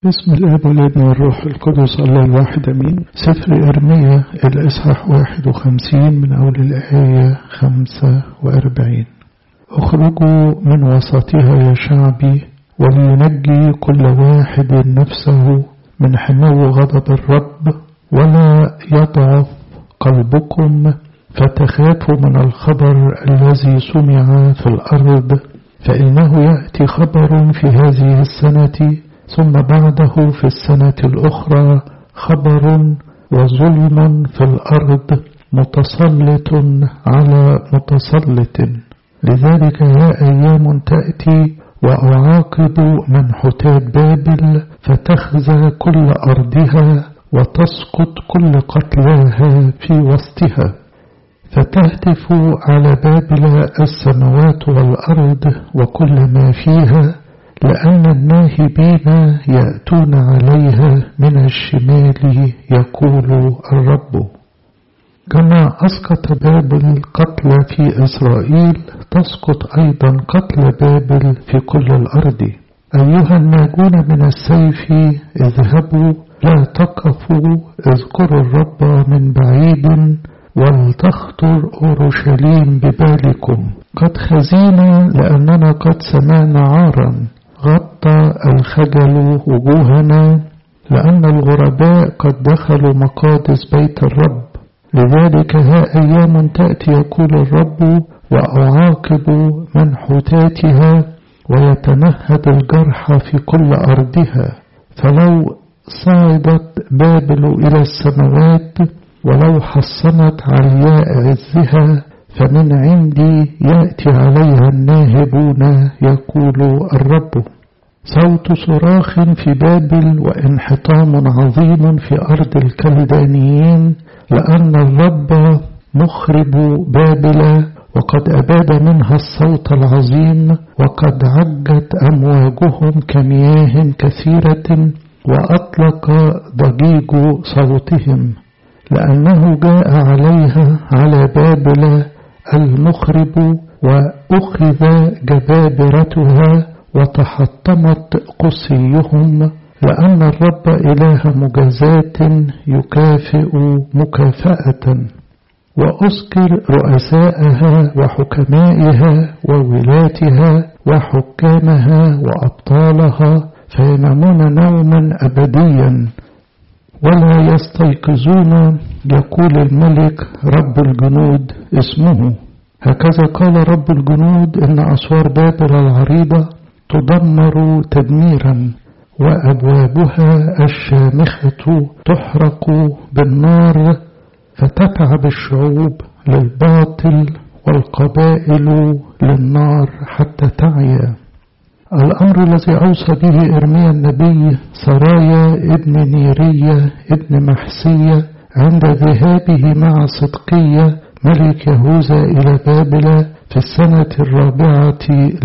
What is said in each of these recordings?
بسم الاب والابن والروح القدس الله الواحد امين سفر ارميا الاصحاح واحد وخمسين من اول الايه خمسة واربعين اخرجوا من وسطها يا شعبي ولينجي كل واحد نفسه من حمو غضب الرب ولا يضعف قلبكم فتخافوا من الخبر الذي سمع في الارض فانه ياتي خبر في هذه السنه ثم بعده في السنة الأخرى خبر وظلم في الأرض متسلط على متسلط لذلك يا أيام تأتي وأعاقب منحوتات بابل فتخزى كل أرضها وتسقط كل قتلاها في وسطها فتهتف على بابل السماوات والأرض وكل ما فيها لأن الناهبين يأتون عليها من الشمال يقول الرب كما أسقط بابل قتل في إسرائيل تسقط أيضا قتل بابل في كل الأرض أيها الناجون من السيف اذهبوا لا تقفوا اذكروا الرب من بعيد ولتخطر أورشليم ببالكم قد خزينا لأننا قد سمعنا عارا غطى الخجل وجوهنا لأن الغرباء قد دخلوا مقادس بيت الرب لذلك ها أيام تأتي يقول الرب وأعاقب منحوتاتها ويتنهد الجرح في كل أرضها فلو صعدت بابل إلى السماوات ولو حصنت علياء عزها فمن عندي يأتي عليها الناهبون يقول الرب صوت صراخ في بابل وانحطام عظيم في أرض الكلدانيين لأن الرب مخرب بابل وقد أباد منها الصوت العظيم وقد عجت أمواجهم كمياه كثيرة وأطلق ضجيج صوتهم لأنه جاء عليها على بابل المخرب وأخذ جبابرتها وتحطمت قصيهم لأن الرب إله مجازاة يكافئ مكافأة وأذكر رؤساءها وحكمائها وولاتها وحكامها وأبطالها فينامون نوما أبديا ولا يستيقظون يقول الملك رب الجنود اسمه هكذا قال رب الجنود إن أسوار بابل العريضة تدمر تدميرا وأبوابها الشامخة تحرق بالنار فتتعب الشعوب للباطل والقبائل للنار حتى تعيا الأمر الذي أوصى به إرميا النبي سرايا ابن نيرية ابن محسية عند ذهابه مع صدقية ملك يهوذا إلى بابل في السنة الرابعة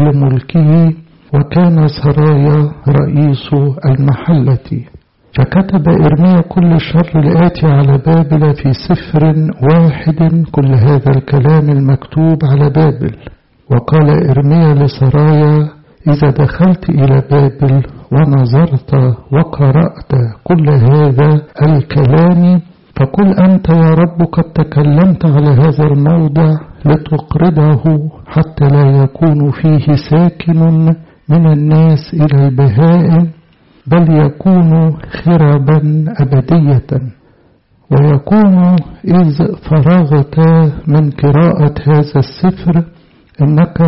لملكه وكان سرايا رئيس المحلة فكتب إرميا كل الشر الآتي على بابل في سفر واحد كل هذا الكلام المكتوب على بابل وقال إرميا لسرايا إذا دخلت إلى بابل ونظرت وقرأت كل هذا الكلام فقل أنت يا رب قد تكلمت على هذا الموضع لتقرضه حتى لا يكون فيه ساكن من الناس إلى البهائم بل يكون خربا أبدية ويكون إذ فرغت من قراءة هذا السفر إنك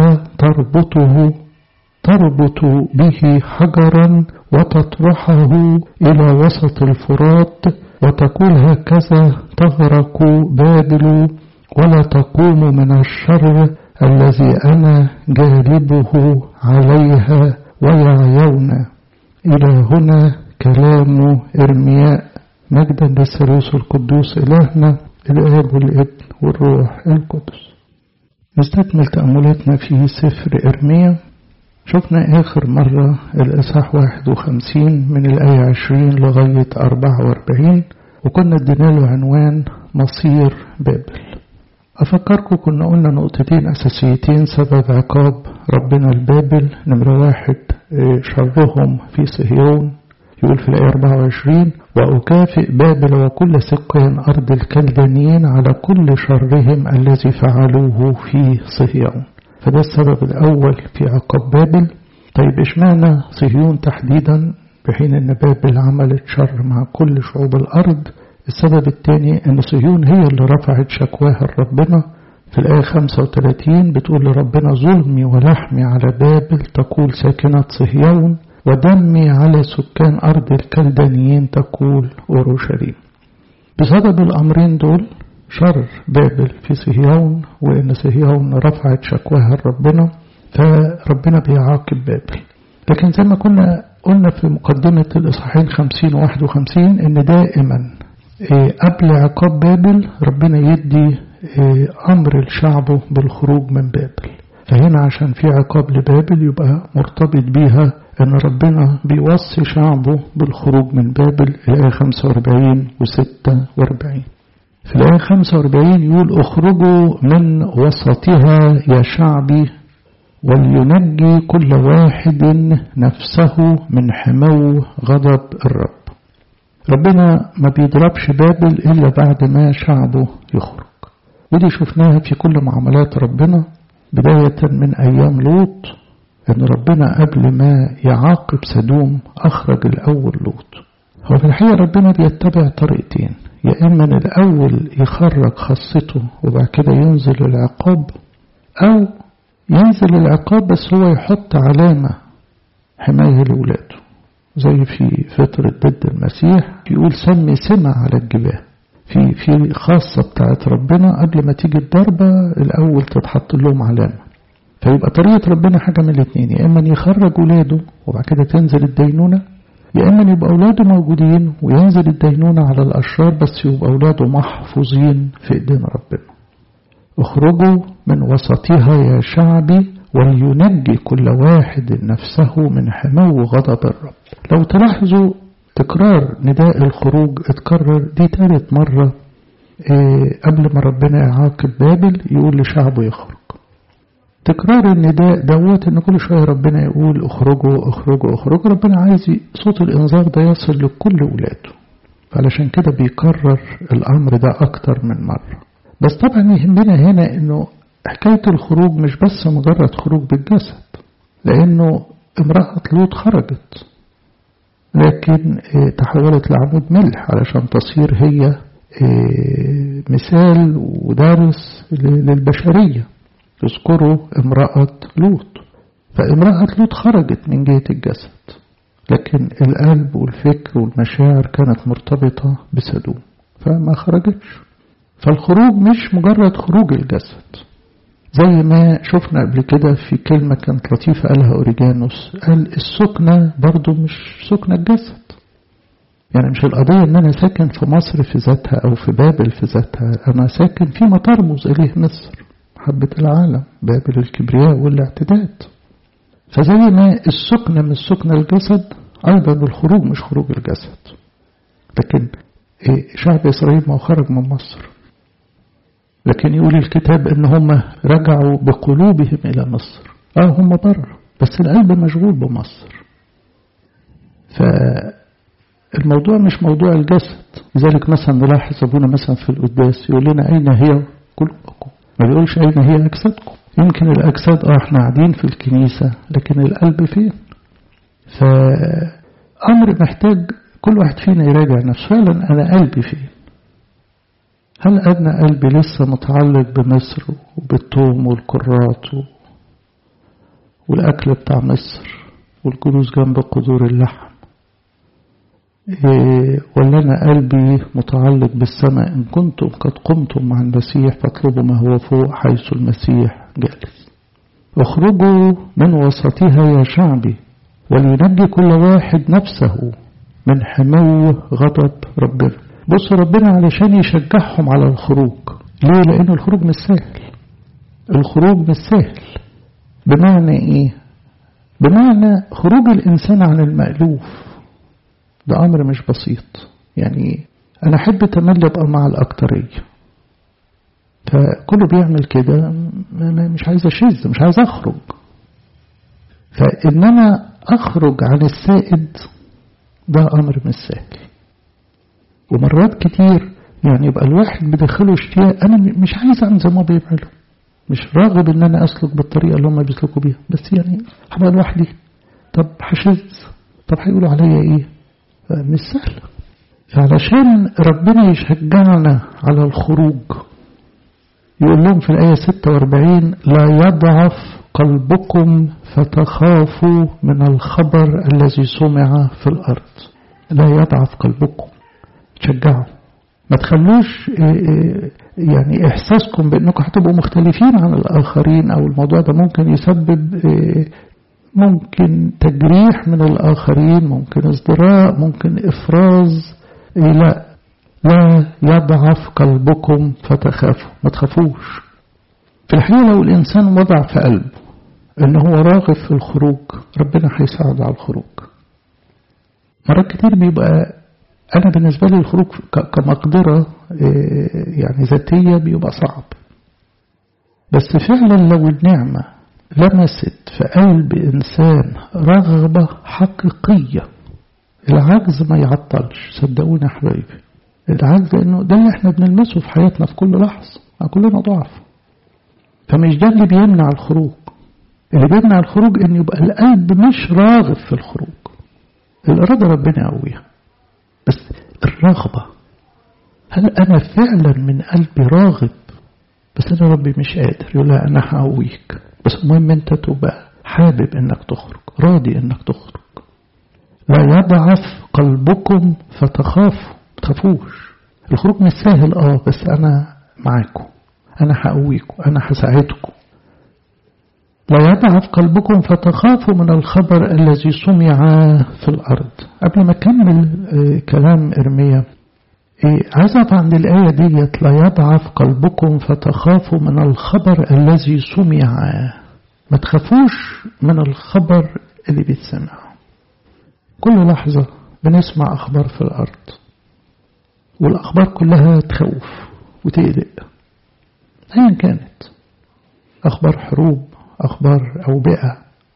تربطه تربط به حجرا وتطرحه إلى وسط الفرات وتقول هكذا تغرق بابل ولا تقوم من الشر الذي أنا جالبه عليها ويعيون إلى هنا كلام إرمياء مجدا للثالوث القدوس إلهنا الآب والابن والروح القدس نستكمل تأملاتنا في سفر إرميا شفنا آخر مرة الإصحاح 51 من الآية 20 لغاية 44 وكنا ادينا له عنوان مصير بابل أفكركم كنا قلنا نقطتين أساسيتين سبب عقاب ربنا البابل نمرة واحد شرهم في صهيون يقول في الآية 24 وأكافئ بابل وكل سكان أرض الكلدانيين على كل شرهم الذي فعلوه في صهيون فده السبب الأول في عقاب بابل طيب اشمعنى صهيون تحديدا بحين أن بابل عملت شر مع كل شعوب الأرض السبب الثاني أن صهيون هي اللي رفعت شكواها لربنا في الآية 35 بتقول لربنا ظلمي ولحمي على بابل تقول ساكنة صهيون ودمي على سكان أرض الكلدانيين تقول أورشليم بسبب الأمرين دول شر بابل في صهيون وإن صهيون رفعت شكواها لربنا فربنا بيعاقب بابل لكن زي ما كنا قلنا في مقدمة الإصحاحين 50 و 51 إن دائما قبل عقاب بابل ربنا يدي أمر لشعبه بالخروج من بابل فهنا عشان في عقاب لبابل يبقى مرتبط بيها أن ربنا بيوصي شعبه بالخروج من بابل الآية 45 و 46 في الآية 45 يقول اخرجوا من وسطها يا شعبي ولينجي كل واحد نفسه من حمو غضب الرب ربنا ما بيضربش بابل إلا بعد ما شعبه يخرج ودي شفناها في كل معاملات ربنا بداية من أيام لوط أن ربنا قبل ما يعاقب سدوم أخرج الأول لوط هو في الحقيقة ربنا بيتبع طريقتين يا إما الأول يخرج خاصته وبعد كده ينزل العقاب أو ينزل العقاب بس هو يحط علامة حماية لولاده زي في فترة ضد المسيح يقول سمي سمة على الجباه في في خاصة بتاعت ربنا قبل ما تيجي الضربة الأول تتحط لهم علامة فيبقى طريقة ربنا حاجة من الاثنين يا إما يخرج ولاده وبعد كده تنزل الدينونة يا إما يبقى أولاده موجودين وينزل الدينونة على الأشرار بس يبقى أولاده محفوظين في إيدين ربنا اخرجوا من وسطها يا شعبي ولينجي كل واحد نفسه من حمو غضب الرب لو تلاحظوا تكرار نداء الخروج اتكرر دي تالت مرة إيه قبل ما ربنا يعاقب بابل يقول لشعبه يخرج تكرار النداء دوت ان كل شوية ربنا يقول اخرجوا اخرجوا اخرجوا ربنا عايز صوت الانذار ده يصل لكل ولاده فعلشان كده بيكرر الامر ده اكتر من مرة بس طبعا يهمنا هنا انه حكاية الخروج مش بس مجرد خروج بالجسد لانه امرأة لوط خرجت لكن تحولت لعمود ملح علشان تصير هي مثال ودرس للبشرية يذكروا امرأة لوط فامرأة لوط خرجت من جهة الجسد لكن القلب والفكر والمشاعر كانت مرتبطة بسدوم فما خرجتش فالخروج مش مجرد خروج الجسد زي ما شفنا قبل كده في كلمة كانت لطيفة قالها أوريجانوس قال السكنة برضو مش سكنة الجسد يعني مش القضية ان انا ساكن في مصر في ذاتها او في بابل في ذاتها انا ساكن فيما ترمز اليه مصر محبة العالم بابل الكبرياء والاعتداد فزي ما السكنة من سكن الجسد ايضا الخروج مش خروج الجسد لكن شعب اسرائيل ما خرج من مصر لكن يقول الكتاب ان هم رجعوا بقلوبهم الى مصر اه هم بره بس القلب مشغول بمصر فالموضوع مش موضوع الجسد لذلك مثلا نلاحظ ابونا مثلا في القداس يقول لنا اين هي قلوبكم ما بيقولش اين هي اجسادكم يمكن الاجساد اه احنا قاعدين في الكنيسه لكن القلب فين فامر محتاج كل واحد فينا يراجع نفسه فعلا انا قلبي فين هل أنا قلبي لسه متعلق بمصر وبالثوم والكرات والأكل بتاع مصر والجلوس جنب قدور اللحم إيه ولا أنا قلبي متعلق بالسماء إن كنتم قد قمتم مع المسيح فاطلبوا ما هو فوق حيث المسيح جالس اخرجوا من وسطها يا شعبي ولينجي كل واحد نفسه من حمو غضب ربنا بص ربنا علشان يشجعهم على الخروج ليه لأن الخروج مش سهل الخروج مش سهل بمعنى ايه بمعنى خروج الإنسان عن المألوف ده أمر مش بسيط يعني أنا أحب تملي أبقى مع الأكترية فكله بيعمل كده مش عايز أشذ مش عايز أخرج فإن أنا أخرج عن السائد ده أمر مش سهل ومرات كتير يعني يبقى الواحد بدخله اشتياق أنا مش عايز أعمل زي ما بيعملوا مش راغب إن أنا أسلك بالطريقة اللي هم بيسلكوا بيها بس يعني هبقى لوحدي طب هشذ طب هيقولوا عليا إيه مش سهل علشان ربنا يشجعنا على الخروج يقول لهم في الآية 46 لا يضعف قلبكم فتخافوا من الخبر الذي سمع في الأرض لا يضعف قلبكم تشجعوا ما تخلوش يعني إحساسكم بأنكم هتبقوا مختلفين عن الآخرين أو الموضوع ده ممكن يسبب ممكن تجريح من الآخرين ممكن ازدراء ممكن إفراز لا لا يضعف قلبكم فتخافوا ما تخافوش في الحقيقة لو الإنسان وضع في قلبه إن هو راغب في الخروج ربنا هيساعده على الخروج مرات كتير بيبقى أنا بالنسبة لي الخروج كمقدرة يعني ذاتية بيبقى صعب بس فعلا لو النعمة لمست في قلب إنسان رغبة حقيقية العجز ما يعطلش صدقوني يا حبايبي العجز لأنه ده اللي احنا بنلمسه في حياتنا في كل لحظة كلنا ضعف فمش ده اللي بيمنع الخروج اللي بيمنع الخروج ان يبقى القلب مش راغب في الخروج الإرادة ربنا يقويها بس الرغبة هل أنا فعلا من قلبي راغب بس أنا ربي مش قادر يقول لا أنا هقويك بس المهم أنت تبقى حابب أنك تخرج راضي أنك تخرج لا يضعف قلبكم فتخافوا تخافوش الخروج مش سهل اه بس أنا معاكم أنا هقويكم أنا هساعدكم لا يضعف قلبكم فتخافوا من الخبر الذي سمع في الأرض قبل ما أكمل كلام إرميا عايز أقف عند الآية ديت لا يضعف قلبكم فتخافوا من الخبر الذي سمع ما تخافوش من الخبر اللي بيتسمع كل لحظة بنسمع أخبار في الأرض والأخبار كلها تخوف وتقلق أيا كانت أخبار حروب أخبار أوبئة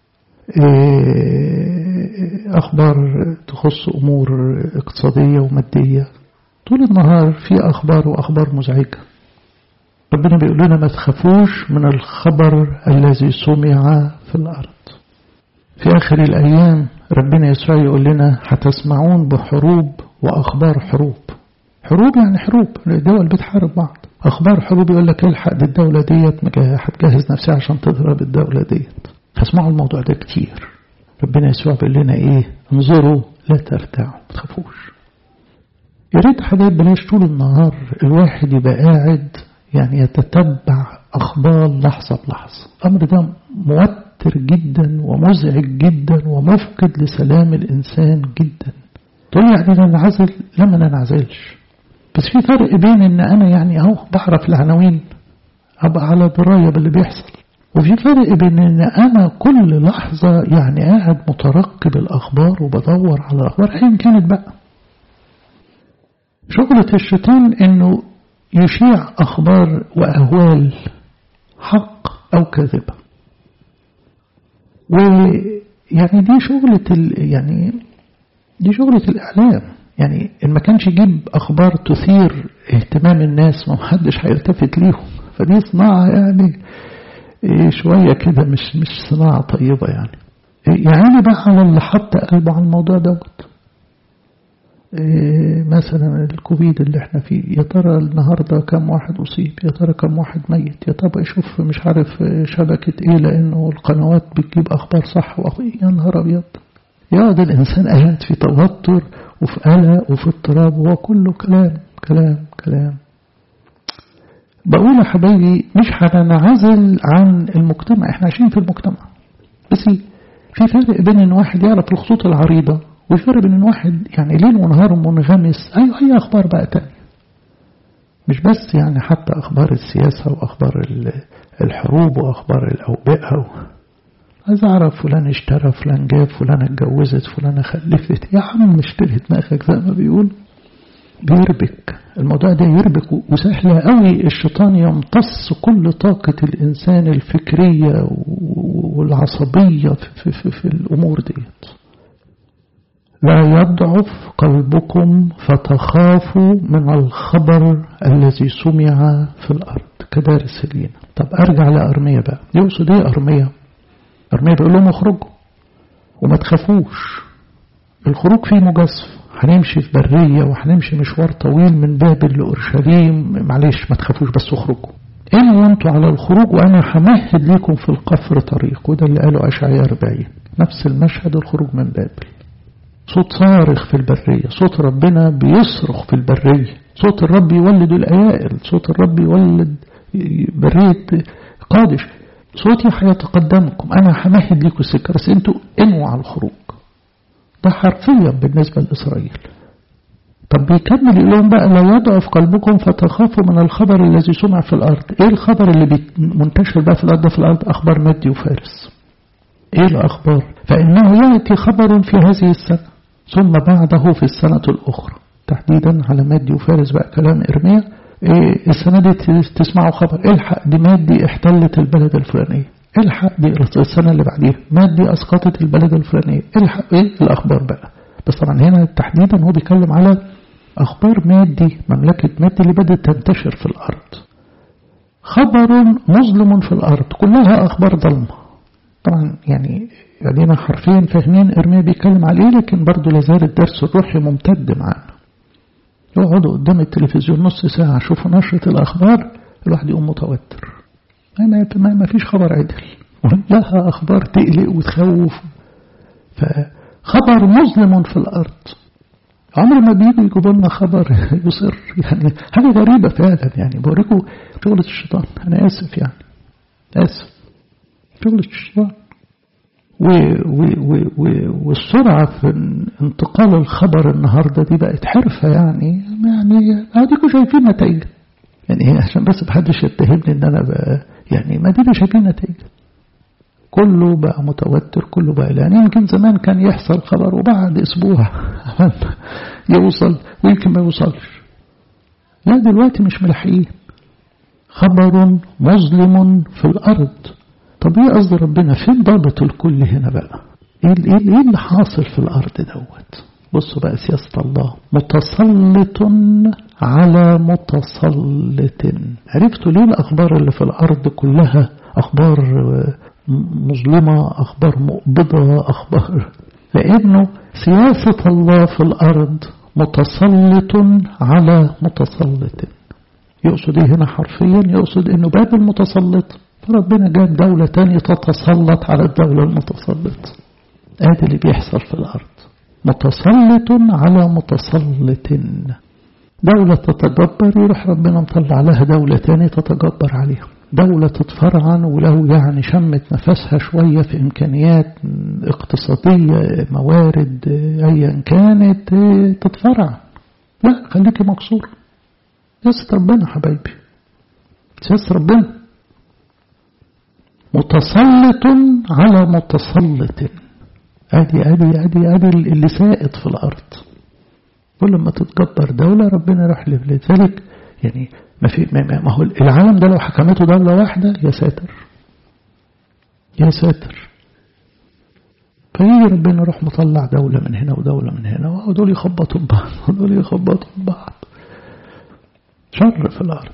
أخبار تخص أمور اقتصادية ومادية طول النهار في أخبار وأخبار مزعجة ربنا بيقول لنا ما تخافوش من الخبر الذي سمع في الأرض في آخر الأيام ربنا يسوع يقول لنا هتسمعون بحروب وأخبار حروب حروب يعني حروب الدول بتحارب بعض أخبار حروب يقول لك الحق دي الدولة ديت هتجهز نفسها عشان تضرب الدولة ديت هسمعوا الموضوع ده كتير ربنا يسوع بيقول لنا إيه انظروا لا ترتعوا ما تخافوش يا ريت حبايب بلاش طول النهار الواحد يبقى قاعد يعني يتتبع أخبار لحظة بلحظة الأمر ده موتر جدا ومزعج جدا ومفقد لسلام الإنسان جدا تقول يعني ننعزل لا ما ننعزلش بس في فرق بين ان انا يعني اهو بعرف العناوين ابقى على درايه باللي بيحصل وفي فرق بين ان انا كل لحظه يعني قاعد مترقب الاخبار وبدور على الاخبار ايا كانت بقى شغلة الشيطان انه يشيع اخبار واهوال حق او كذبه ويعني دي شغلة يعني دي شغلة الإعلام يعني إن ما كانش يجيب أخبار تثير اهتمام الناس ما حدش هيلتفت ليهم فدي صناعة يعني شوية كده مش مش صناعة طيبة يعني يعني بقى على اللي حط قلبه على الموضوع دوت مثلا الكوفيد اللي احنا فيه يا ترى النهاردة كم واحد أصيب يا ترى كم واحد ميت يا ترى يشوف مش عارف شبكة ايه لأنه القنوات بتجيب أخبار صح وأخبار يا نهار أبيض يقعد الإنسان قاعد في توتر وفي قلق وفي اضطراب وهو كله كلام كلام كلام بقول يا حبايبي مش هننعزل عن المجتمع احنا عايشين في المجتمع بس في فرق بين ان واحد يعرف الخطوط العريضة وفي فرق بين ان واحد يعني ليل ونهار منغمس ايوه هي اخبار بقى تانية مش بس يعني حتى اخبار السياسة واخبار الحروب واخبار الاوبئة عايز أعرف فلان اشترى فلان جاب فلان اتجوزت فلان خلفت يا عم اشتري دماغك زي ما بيقول بيربك الموضوع ده يربك وسهل قوي الشيطان يمتص كل طاقة الإنسان الفكرية والعصبية في, في, في, في الأمور ديت لا يضعف قلبكم فتخافوا من الخبر الذي سمع في الأرض كدارس لينا طب أرجع لأرمية بقى يقصد إيه أرمية أرمية بيقول لهم اخرجوا وما تخافوش الخروج فيه مجازفة هنمشي في برية وهنمشي مشوار طويل من بابل لأورشليم معلش ما تخافوش بس اخرجوا انوا انتوا على الخروج وانا همهد لكم في القفر طريق وده اللي قاله اشعياء 40 نفس المشهد الخروج من بابل صوت صارخ في البرية صوت ربنا بيصرخ في البرية صوت الرب يولد الأيائل صوت الرب يولد برية قادش صوتي هيتقدمكم أنا همهد لكم السكة بس أنتوا انوا على الخروج ده حرفيا بالنسبة لإسرائيل طب بيكمل يقول لهم بقى لا يضعف قلبكم فتخافوا من الخبر الذي سمع في الأرض إيه الخبر اللي منتشر بقى في الأرض في الأرض أخبار مادي وفارس إيه الأخبار فإنه يأتي خبر في هذه السنة ثم بعده في السنة الأخرى تحديدا على مادي وفارس بقى كلام إرميا إيه السنة دي تسمعوا خبر الحق دي مادي احتلت البلد الفلانية الحق دي السنة اللي بعديها مادي أسقطت البلد الفلانية الحق إيه الأخبار بقى بس طبعا هنا تحديدا هو بيتكلم على أخبار مادي مملكة مادي اللي بدأت تنتشر في الأرض خبر مظلم في الأرض كلها أخبار ظلمة طبعا يعني يعني حرفيا فاهمين إرميا بيتكلم عليه لكن برضه لازال الدرس الروحي ممتد معانا يقعدوا قدام التلفزيون نص ساعة شوفوا نشرة الأخبار الواحد يقوم متوتر ما ما فيش خبر عدل لها أخبار تقلق وتخوف فخبر مظلم في الأرض عمر ما بيجوا يجيبوا لنا خبر يصر يعني حاجة غريبة فعلا يعني بوريكم شغلة الشيطان أنا آسف يعني آسف شغلة الشيطان و و و و والسرعة في انتقال الخبر النهاردة دي بقت حرفة يعني يعني اديكم شايفين نتائج يعني عشان بس محدش يتهمني ان انا بقى يعني ما دينا شايفين نتائج كله بقى متوتر كله بقى يعني يمكن زمان كان يحصل خبر وبعد اسبوع يوصل ويمكن ما يوصلش لا دلوقتي مش ملحقين خبر مظلم في الارض طب ايه قصد ربنا فين ضابط الكل هنا بقى ايه ايه اللي حاصل في الارض دوت بصوا بقى سياسة الله متسلط على متسلط عرفتوا ليه الأخبار اللي في الأرض كلها أخبار مظلمة أخبار مقبضة أخبار لأنه سياسة الله في الأرض متسلط على متسلط يقصد ايه هنا حرفيا يقصد انه باب المتسلط فربنا جاب دولة تانية تتسلط على الدولة المتسلط ادي اللي بيحصل في الارض متسلط على متسلط دولة تتجبر يروح ربنا مطلع لها دولة تانية تتجبر عليها دولة تتفرعن ولو يعني شمت نفسها شوية في إمكانيات اقتصادية موارد أيا كانت تتفرع لا خليكي مقصور سياسة ربنا حبايبي سياسة ربنا متسلط على متسلط ادي ادي ادي ادي اللي سائد في الارض كل ما تتجبر دولة ربنا يروح لذلك يعني ما في ما, ما هو العالم ده لو حكمته دولة واحدة يا ساتر يا ساتر فيجي ربنا يروح مطلع دولة من هنا ودولة من هنا ودول يخبطوا ببعض ودول يخبطوا ببعض شر في الأرض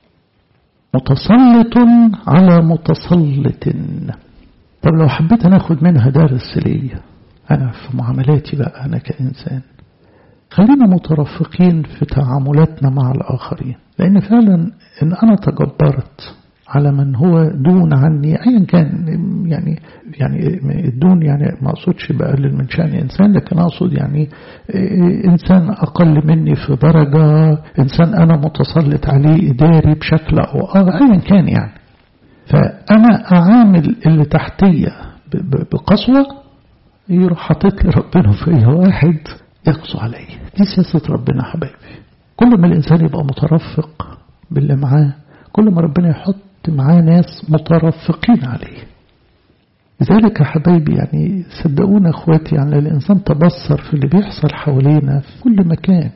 متسلط على متسلط طب لو حبيت أنا أخد منها درس ليا أنا في معاملاتي بقى أنا كإنسان خلينا مترفقين في تعاملاتنا مع الآخرين لأن فعلا إن أنا تجبرت على من هو دون عني أيا كان يعني يعني الدون يعني ما أقصدش بقلل من شأن إنسان لكن أقصد يعني إنسان أقل مني في درجة إنسان أنا متسلط عليه إداري بشكل أو أيا كان يعني فأنا أعامل اللي تحتية بقسوة يروح حاطط لي ربنا في واحد يقسو علي دي سياسة ربنا حبايبي كل ما الإنسان يبقى مترفق باللي معاه كل ما ربنا يحط معاه ناس مترفقين عليه لذلك يا حبايبي يعني صدقونا اخواتي يعني الإنسان تبصر في اللي بيحصل حوالينا في كل مكان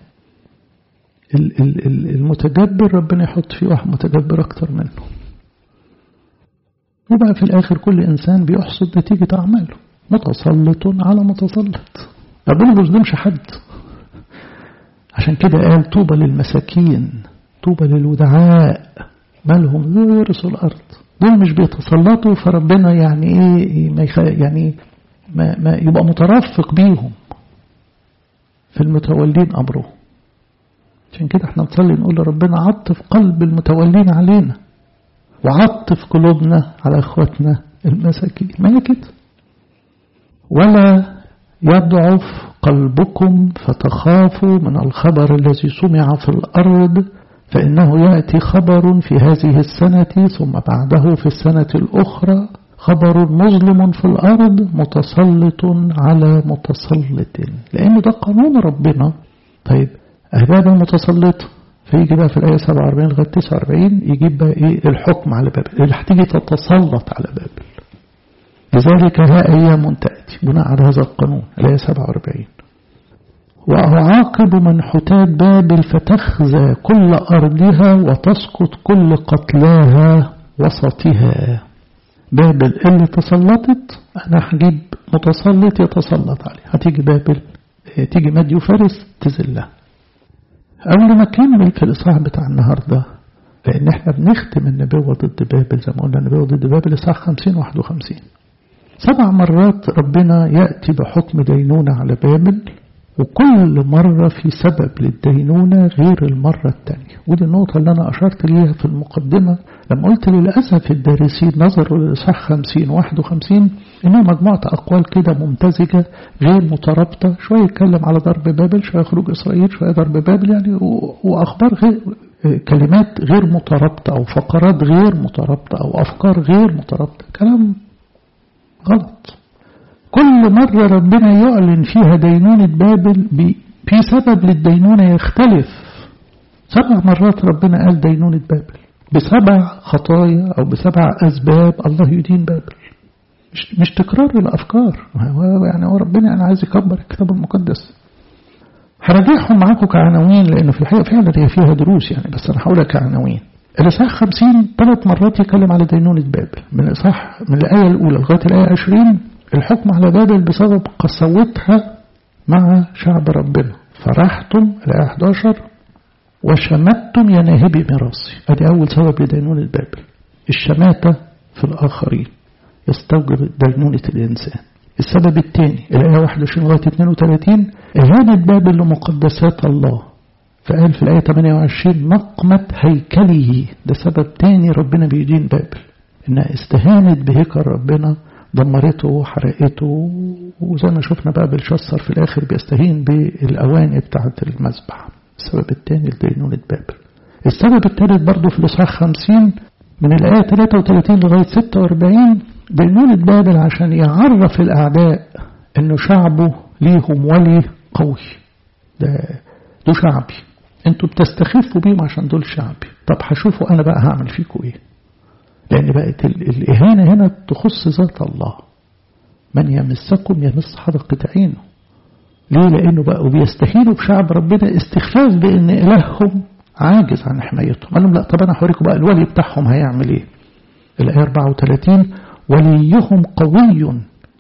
المتجبر ربنا يحط فيه واحد متجبر أكتر منه وبقى في الآخر كل إنسان بيحصد نتيجة أعماله متسلط على متسلط ربنا ما بيظلمش حد عشان كده قال طوبى للمساكين طوبى للودعاء مالهم يورثوا الأرض دول مش بيتسلطوا فربنا يعني ايه ما يخ... يعني ما, ما يبقى مترفق بيهم في المتولين أمره عشان كده احنا نصلي نقول لربنا عطف قلب المتولين علينا وعطف قلوبنا على اخواتنا المساكين ما هي كده ولا يضعف قلبكم فتخافوا من الخبر الذي سمع في الأرض فإنه يأتي خبر في هذه السنة ثم بعده في السنة الأخرى خبر مظلم في الأرض متسلط على متسلط لأن ده قانون ربنا طيب أهباب المتسلط فيجي بقى في الآية 47 لغاية 49 يجيب بقى إيه الحكم على بابل اللي هتيجي تتسلط على بابل لذلك ها أيام تأتي بناء على هذا القانون الآية 47 وأعاقب منحوتات بابل فتخزى كل أرضها وتسقط كل قتلاها وسطها بابل اللي تسلطت أنا هجيب متسلط يتسلط عليه هتيجي بابل تيجي ماديو فارس تزلها قبل ما أكمل في الإصحاح بتاع النهاردة لأن احنا بنختم النبوة ضد بابل زي ما قلنا النبوة ضد بابل إصحاح 50 51 سبع مرات ربنا يأتي بحكم دينونة على بابل وكل مرة في سبب للدينونة غير المرة الثانية ودي النقطة اللي أنا أشرت ليها في المقدمة لما قلت للأسف الدارسين نظروا للإصحاح 50 51 إنها مجموعة أقوال كده ممتزجة غير مترابطة شوية يتكلم على ضرب بابل شوية خروج إسرائيل شوية ضرب بابل يعني وأخبار غير كلمات غير مترابطة أو فقرات غير مترابطة أو أفكار غير مترابطة كلام غلط كل مرة ربنا يعلن فيها دينونة بابل في سبب للدينونة يختلف سبع مرات ربنا قال دينونة بابل بسبع خطايا أو بسبع أسباب الله يدين بابل مش, مش تكرار الأفكار يعني هو ربنا أنا عايز يكبر الكتاب المقدس هراجعهم معاكم كعناوين لأنه في الحقيقة فعلا هي فيها دروس يعني بس أنا هقولها كعناوين الإصحاح 50 ثلاث مرات يتكلم على دينونة بابل من الإصحاح من الآية الأولى لغاية الآية 20 الحكم على بابل بسبب قسوتها مع شعب ربنا فرحتم الآية 11 وشمتم يا ناهبي ميراثي ادي أول سبب لدينونة بابل الشماتة في الآخرين يستوجب دينونة الإنسان السبب الثاني الآية 21 لغاية 32 إهانة بابل لمقدسات الله فقال في الآية 28 نقمة هيكله ده سبب تاني ربنا بيدين بابل إنها استهانت بهيكل ربنا دمرته وحرقته وزي ما شفنا بقى بلشسر في الآخر بيستهين بالأواني بتاعة المذبح السبب الثاني لدينونة بابل السبب الثالث برضه في الإصحاح 50 من الآية 33 لغاية 46 دينونة بابل عشان يعرف الأعداء إنه شعبه ليهم ولي قوي ده ده شعبي انتوا بتستخفوا بيهم عشان دول شعبي طب هشوفوا انا بقى هعمل فيكم ايه لأن بقت الإهانة هنا تخص ذات الله من يمسكم يمس حدقة عينه ليه لأنه بقوا بيستهينوا بشعب ربنا استخفاف بأن إلههم عاجز عن حمايتهم قال لهم لا طب أنا هوريكم بقى الولي بتاعهم هيعمل إيه الآية 34 وليهم قوي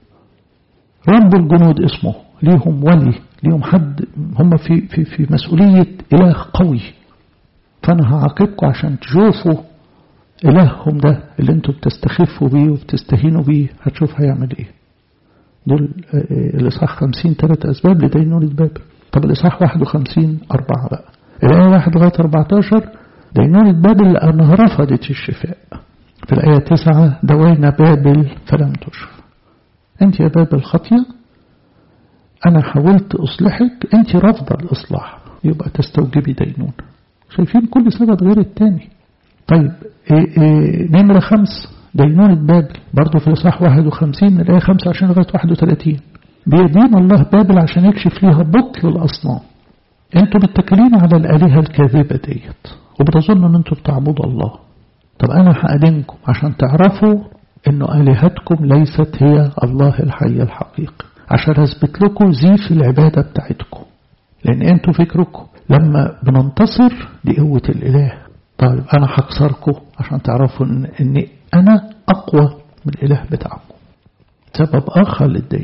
رب الجنود اسمه ليهم ولي ليهم حد هم في, في, في مسؤولية إله قوي فأنا هعاقبكم عشان تشوفوا إلههم ده اللي انتوا بتستخفوا بيه وبتستهينوا بيه هتشوف هيعمل ايه دول الإصحاح 50 ثلاث أسباب لدينونة بابل طب الإصحاح 51 أربعة بقى الآية 1 لغاية 14 دينونة بابل لأنها رفضت الشفاء في الآية 9 دوينا بابل فلم تشفى أنت يا بابل خطية أنا حاولت أصلحك أنت رافضة الإصلاح يبقى تستوجبي دينونة شايفين كل سبب غير التاني طيب إيه إيه نمرة خمس دينونة بابل برضه في الإصحاح 51 من الآية 25 لغاية 31 بيدين الله بابل عشان يكشف ليها بطل الأصنام انتوا متكلين على الآلهة الكاذبة ديت وبتظنوا ان انتوا بتعبدوا الله طب أنا هأدينكم عشان تعرفوا انه آلهتكم ليست هي الله الحي الحقيقي عشان أثبت لكم زيف العبادة بتاعتكم لأن انتوا فكركم لما بننتصر دي قوة الإله طيب أنا هكسركم عشان تعرفوا إن, إن أنا أقوى من الإله بتاعكم سبب آخر للدينونة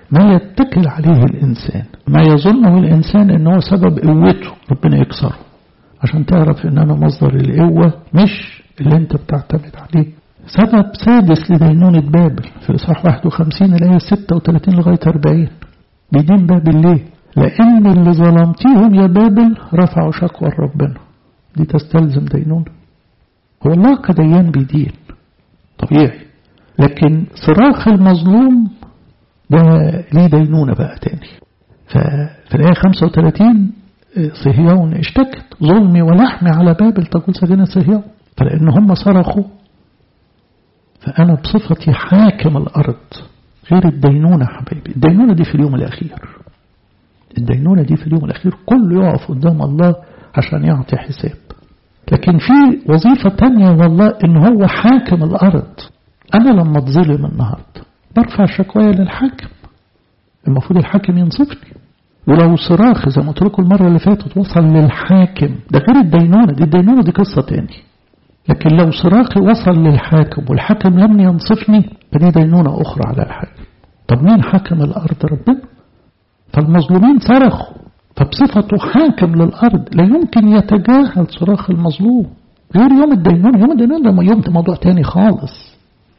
ما يتكل عليه الإنسان ما يظنه الإنسان أنه سبب قوته ربنا يكسره عشان تعرف أن أنا مصدر القوة مش اللي أنت بتعتمد عليه سبب سادس لدينونة بابل في الإصحاح 51 الآية 36 لغاية 40 بيدين بابل ليه؟ لأن اللي ظلمتيهم يا بابل رفعوا شكوى ربنا دي تستلزم دينونة هو الله كديان بيدين طبيعي لكن صراخ المظلوم ده ليه دينونة بقى تاني ففي الآية 35 صهيون اشتكت ظلمي ولحمي على بابل تقول سجنة صهيون فلأن هم صرخوا فأنا بصفتي حاكم الأرض غير الدينونة حبايبي الدينونة دي في اليوم الأخير الدينونة دي في اليوم الأخير كله يقف قدام الله عشان يعطي حساب لكن في وظيفة تانية والله إن هو حاكم الأرض أنا لما اتظلم النهاردة برفع شكوايا للحاكم المفروض الحاكم ينصفني ولو صراخ زي ما قلت لكم المرة اللي فاتت وصل للحاكم ده غير الدينونة دي الدينونة دي قصة تاني لكن لو صراخي وصل للحاكم والحاكم لم ينصفني فدي دينونة أخرى على الحاكم طب مين حاكم الأرض ربنا فالمظلومين صرخوا فبصفته حاكم للأرض لا يمكن يتجاهل صراخ المظلوم غير يوم الدينونة يوم الدينونة ده يوم ده موضوع تاني خالص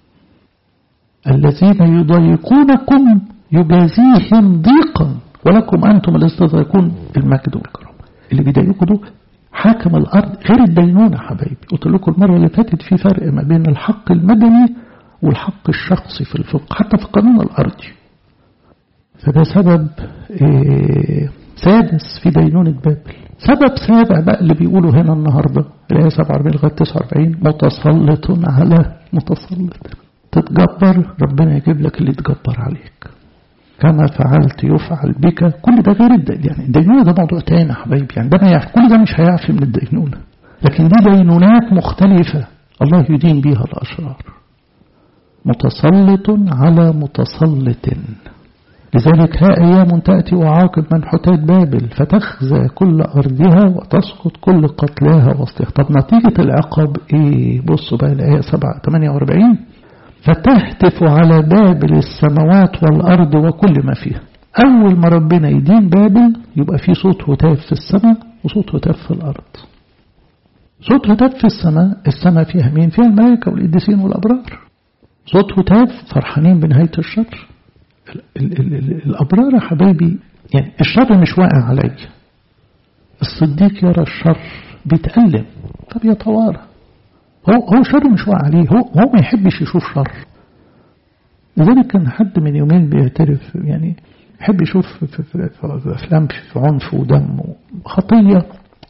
الذين يضايقونكم يجازيهم ضيقا ولكم أنتم الذين تضايقون المجد والكرم اللي بيضايقوا دول حاكم الأرض غير الدينونة حبايبي قلت لكم المرة اللي فاتت في فرق ما بين الحق المدني والحق الشخصي في الفقه حتى في القانون الأرضي فده سبب إيه سادس في دينونة بابل سبب سابع بقى اللي بيقولوا هنا النهاردة الآية 47 لغاية 49 متسلط على متسلط تتجبر ربنا يجيب لك اللي يتجبر عليك كما فعلت يفعل بك كل ده غير الدين يعني الدينونة ده موضوع تاني يا حبايبي يعني ده ما يعرف كل ده مش هيعفي من الدينونة لكن دي دينونات مختلفة الله يدين بيها الأشرار متسلط على متسلط لذلك ها أيام تأتي وعاقب من حتات بابل فتخزى كل أرضها وتسقط كل قتلاها وسطها طب نتيجة العقاب إيه بصوا بقى الآية 7 48 فتهتف على بابل السماوات والأرض وكل ما فيها أول ما ربنا يدين بابل يبقى في صوت هتاف في السماء وصوت هتاف في الأرض صوت هتاف في السماء السماء فيها مين فيها الملائكة والقديسين والأبرار صوت هتاف فرحانين بنهاية الشر ال ال ال الأبرار يا حبايبي يعني الشر مش واقع علي الصديق يرى الشر بيتألم فبيتوارى هو هو شر مش واقع عليه هو هو ما يحبش يشوف شر لذلك كان حد من يومين بيعترف يعني يحب يشوف في, في, في, في أفلام في عنف ودم خطية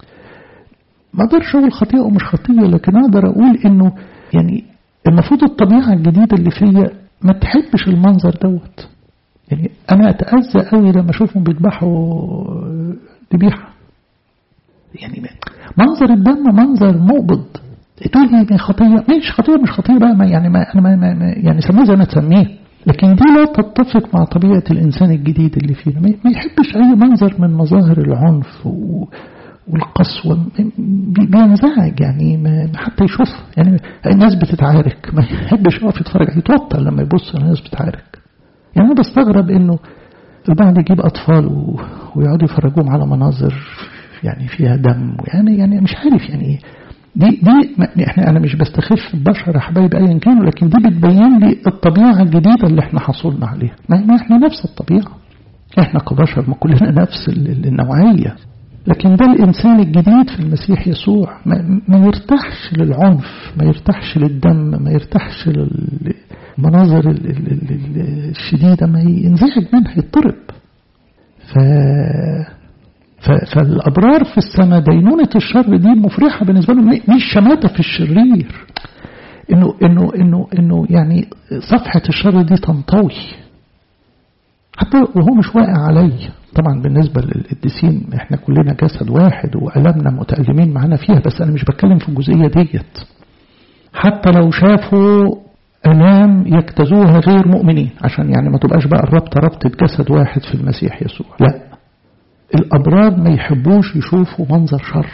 ما أقدرش أقول خطية أو مش خطية لكن أقدر أقول إنه يعني المفروض الطبيعة الجديدة اللي فيا ما تحبش المنظر دوت يعني أنا أتأذى قوي لما أشوفهم بيذبحوا ذبيحة يعني منظر الدم منظر مقبض تقول لي خطية مش خطية مش خطية بقى ما يعني ما أنا ما, ما, ما يعني سموه زي ما تسميه لكن دي لا تتفق مع طبيعة الإنسان الجديد اللي فينا ما يحبش أي منظر من مظاهر العنف و والقسوة بينزعج يعني ما حتى يشوف يعني الناس بتتعارك ما يحبش يقف يتفرج يتوتر لما يبص الناس بتتعارك يعني أنا بستغرب إنه البعض يجيب أطفال ويقعدوا يفرجوهم على مناظر يعني فيها دم يعني يعني مش عارف يعني دي دي احنا انا مش بستخف البشر يا حبايبي ايا كانوا لكن دي بتبين لي الطبيعه الجديده اللي احنا حصلنا عليها ما احنا نفس الطبيعه احنا كبشر ما كلنا نفس النوعيه لكن ده الإنسان الجديد في المسيح يسوع ما, ما يرتاحش للعنف ما يرتاحش للدم ما يرتاحش للمناظر الشديدة ما ينزعج منها يضطرب ف... ف... فالأبرار في السماء دينونة الشر دي مفرحة بالنسبة لهم مش شماتة في الشرير إنه إنه إنه إنه يعني صفحة الشر دي تنطوي حتى وهو مش واقع علي طبعا بالنسبة للقديسين احنا كلنا جسد واحد وألمنا متألمين معانا فيها بس أنا مش بتكلم في الجزئية ديت حتى لو شافوا ألام يجتازوها غير مؤمنين عشان يعني ما تبقاش بقى الربط ربطة جسد واحد في المسيح يسوع لا الأبرار ما يحبوش يشوفوا منظر شر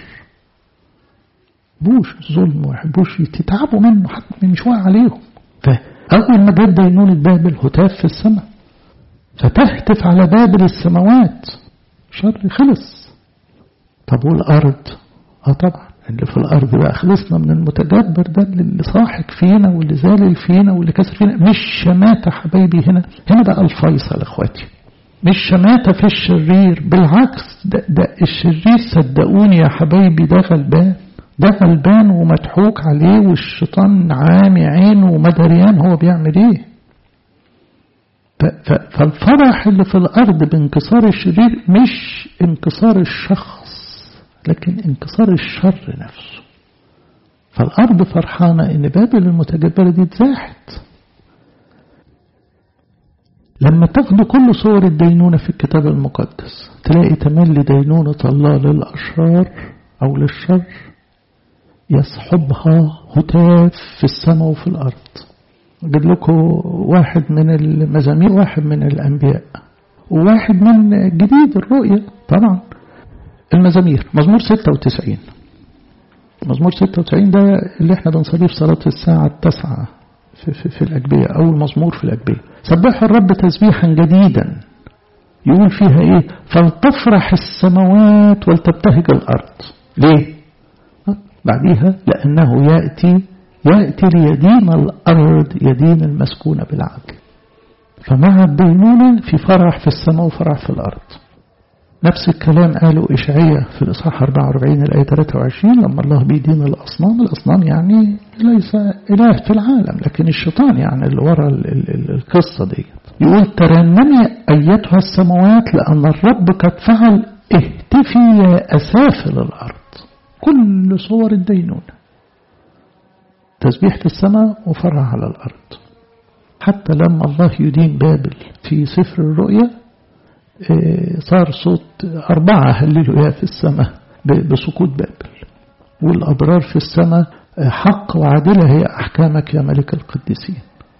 بوش ظلم ما يحبوش يتعبوا منه حتى مش واقع عليهم فأول ما جد دينونة بابل هتاف في السماء فتهتف على بابل السماوات شر خلص طب والأرض اه طبعا اللي في الأرض بقى خلصنا من المتجبر ده اللي صاحك فينا واللي زالل فينا واللي كسر فينا مش شماتة حبايبي هنا هنا بقى الفيصل اخواتي مش شماتة في الشرير بالعكس ده, ده الشرير صدقوني يا حبايبي ده غلبان ده غلبان ومضحوك عليه والشيطان عامي عينه ومدريان هو بيعمل ايه فالفرح اللي في الأرض بانكسار الشرير مش انكسار الشخص لكن انكسار الشر نفسه فالأرض فرحانة إن بابل المتجبرة دي اتزاحت لما تاخدوا كل صور الدينونة في الكتاب المقدس تلاقي تملي دينونة الله للأشرار أو للشر يصحبها هتاف في السماء وفي الأرض أجيب لكم واحد من المزامير واحد من الأنبياء وواحد من جديد الرؤية طبعا المزامير مزمور 96 مزمور 96 ده اللي احنا بنصليه في صلاة الساعة التاسعة في, في, في الأجبية أو المزمور في الأجبية سبحوا الرب تسبيحا جديدا يقول فيها ايه فلتفرح السماوات ولتبتهج الأرض ليه بعديها لأنه يأتي يأتي ليدين الأرض يدين المسكونة بالعدل فمع الدينونة في فرح في السماء وفرح في الأرض نفس الكلام قاله إشعية في الإصحاح 44 الآية 23 لما الله بيدين الأصنام الأصنام يعني ليس إله في العالم لكن الشيطان يعني اللي ورا القصة دي يقول ترنمي أيتها السماوات لأن الرب قد فعل اهتفي يا أسافل الأرض كل صور الدينونة تسبيحة السماء وفرح على الأرض حتى لما الله يدين بابل في سفر الرؤيا صار صوت أربعة هللوا في السماء بسقوط بابل والأبرار في السماء حق وعدلة هي أحكامك يا ملك القديسين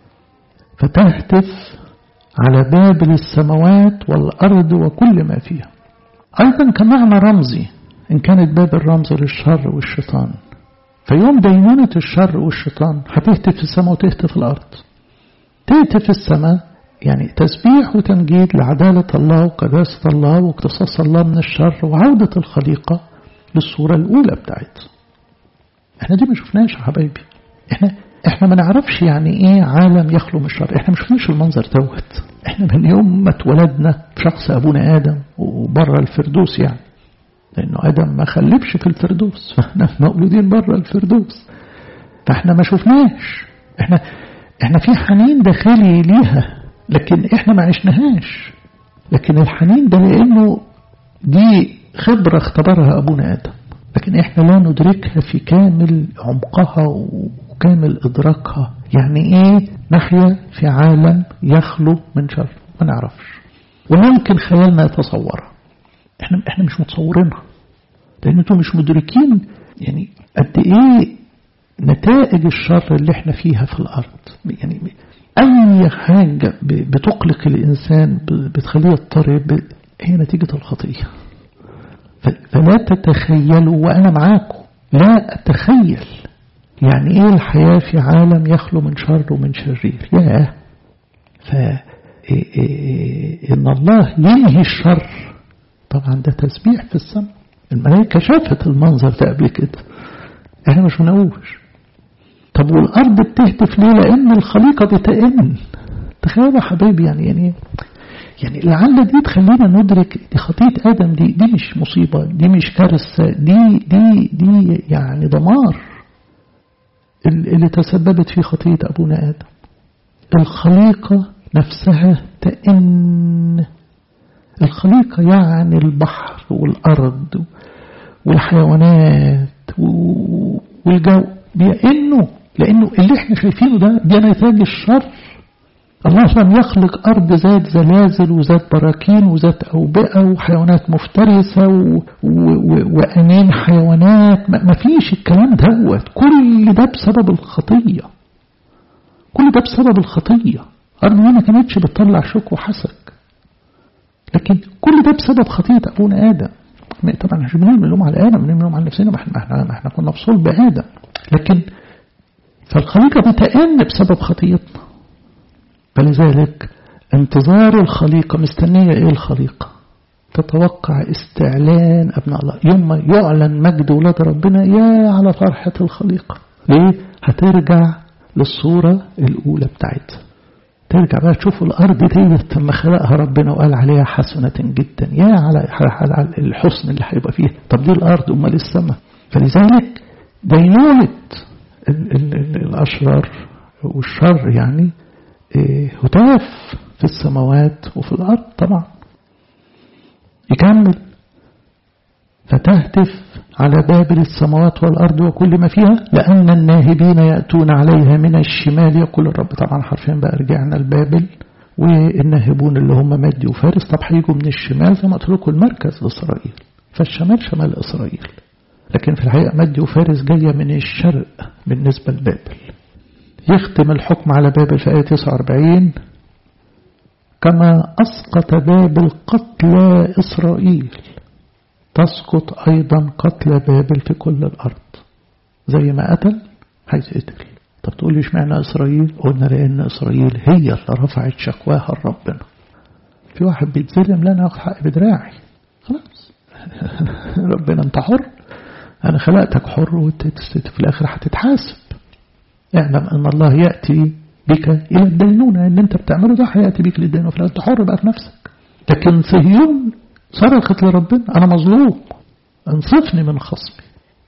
فتهتف على بابل السماوات والأرض وكل ما فيها أيضا كمعنى رمزي إن كانت بابل رمز للشر والشيطان فيوم دينونة الشر والشيطان هتهتف في السماء وتهتف في الأرض تهتف في السماء يعني تسبيح وتمجيد لعدالة الله وقداسة الله واقتصاص الله من الشر وعودة الخليقة للصورة الأولى بتاعتها احنا دي ما شفناش يا حبايبي احنا احنا ما نعرفش يعني ايه عالم يخلو من الشر احنا ما شفناش المنظر دوت احنا من يوم ما اتولدنا في شخص ابونا ادم وبره الفردوس يعني لانه ادم ما خلفش في الفردوس فاحنا مولودين بره الفردوس فاحنا ما شفناش احنا احنا في حنين داخلي ليها لكن احنا ما عشناهاش لكن الحنين ده لانه دي خبرة اختبرها ابونا ادم لكن احنا لا ندركها في كامل عمقها وكامل ادراكها يعني ايه نحيا في عالم يخلو من شر ما نعرفش وممكن خيالنا يتصورها احنا احنا مش متصورينها لان انتم مش مدركين يعني قد ايه نتائج الشر اللي احنا فيها في الارض يعني أي حاجة بتقلق الإنسان بتخليه يضطرب هي نتيجة الخطية فلا تتخيلوا وأنا معاكم لا أتخيل يعني إيه الحياة في عالم يخلو من شر ومن شرير ياه ف إن الله ينهي الشر طبعا ده تسبيح في السماء الملائكة شافت المنظر ده قبل كده احنا مش منقوش طب والأرض بتهتف ليه لأن الخليقة بتئن تخيلوا يا حبايبي يعني يعني يعني لعل دي تخلينا ندرك دي خطية آدم دي دي مش مصيبة دي مش كارثة دي دي دي يعني دمار اللي تسببت في خطية أبونا آدم الخليقة نفسها تئن الخليقة يعني البحر والأرض والحيوانات والجو بيئنوا لأنه اللي احنا شايفينه ده ده نتاج الشر الله لم يخلق أرض ذات زلازل وذات براكين وذات أوبئة وحيوانات مفترسة و... و... وأنين حيوانات ما فيش الكلام دوت كل ده بسبب الخطية كل ده بسبب الخطية أرض ما كانتش بتطلع شوك وحسك لكن كل ده بسبب خطية أبونا آدم طبعا مش بنعمل لهم على آدم بنعمل لهم على نفسنا ما احنا, ما احنا كنا في صلب آدم لكن فالخليقة بتأن بسبب خطيتنا فلذلك انتظار الخليقة مستنية ايه الخليقة تتوقع استعلان أبناء الله يوم ما يعلن مجد ولاد ربنا يا على فرحة الخليقة ليه هترجع للصورة الأولى بتاعتها ترجع بقى تشوف الأرض دي لما خلقها ربنا وقال عليها حسنة جدا يا على الحسن اللي هيبقى فيها طب دي الأرض أمال السماء فلذلك دينونة الأشرار والشر يعني هتاف في السماوات وفي الأرض طبعا يكمل فتهتف على بابل السماوات والأرض وكل ما فيها لأن الناهبين يأتون عليها من الشمال يقول الرب طبعا حرفيا بقى رجعنا لبابل والناهبون اللي هم مادي وفارس طب هيجوا من الشمال زي ما قلت لكم المركز لإسرائيل فالشمال شمال إسرائيل لكن في الحقيقة مادي وفارس جاية من الشرق بالنسبة لبابل يختم الحكم على بابل في آية 49 كما أسقط بابل قتلى إسرائيل تسقط أيضا قتل بابل في كل الأرض زي ما قتل هيتقتل طب تقول لي اشمعنى إسرائيل قلنا لأن إسرائيل هي اللي رفعت شكواها لربنا في واحد بيتظلم لا أنا أخذ حق بدراعي خلاص ربنا أنت حر أنا خلقتك حر وفي الآخر هتتحاسب اعلم أن الله يأتي بك إلى الدينونة اللي أنت بتعمله ده هيأتي بك للدينونة فأنت حر بقى في نفسك لكن صهيون صرخت لربنا أنا مظلوم انصفني من خصمي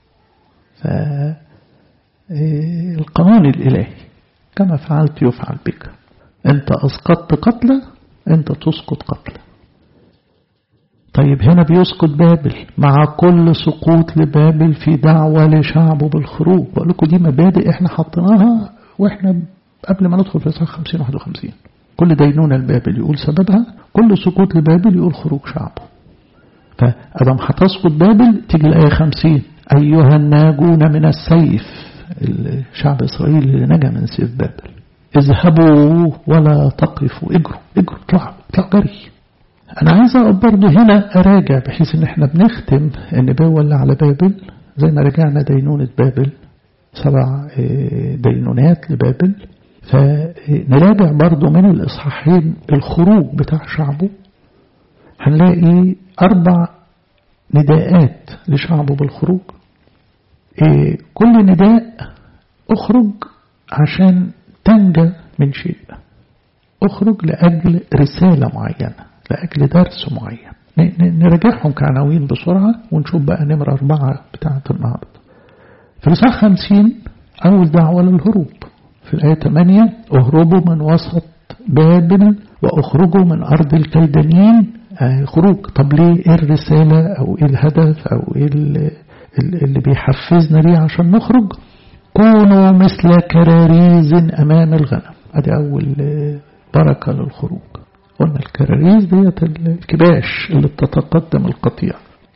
فالقانون الإلهي كما فعلت يفعل بك أنت أسقطت قتلة أنت تسقط قتلة طيب هنا بيسقط بابل مع كل سقوط لبابل في دعوة لشعبه بالخروج بقول لكم دي مبادئ احنا حطيناها واحنا قبل ما ندخل في إصحاح 50 51 كل دينونة لبابل يقول سببها كل سقوط لبابل يقول خروج شعبه فأدم هتسقط بابل تيجي الآية 50 أيها الناجون من السيف الشعب إسرائيل اللي نجا من سيف بابل اذهبوا ولا تقفوا اجروا اجروا اطلعوا اطلعوا جري أنا عايز برضه هنا أراجع بحيث إن إحنا بنختم النبوة اللي على بابل زي ما رجعنا دينونة بابل سبع دينونات لبابل فنراجع برضه من الإصحاحين الخروج بتاع شعبه هنلاقي أربع نداءات لشعبه بالخروج كل نداء اخرج عشان تنجى من شيء اخرج لأجل رسالة معينة لأجل درس معين نراجعهم كعناوين بسرعة ونشوف بقى نمرة أربعة بتاعة النهاردة في الإصحاح خمسين أول دعوة للهروب في الآية 8 اهربوا من وسط بابل واخرجوا من أرض الكلدانيين آه خروج طب ليه ايه الرسالة او ايه الهدف او ايه اللي بيحفزنا ليه عشان نخرج كونوا مثل كراريز امام الغنم ادي اول بركة للخروج قلنا الكراريز ديت الكباش اللي بتتقدم القطيع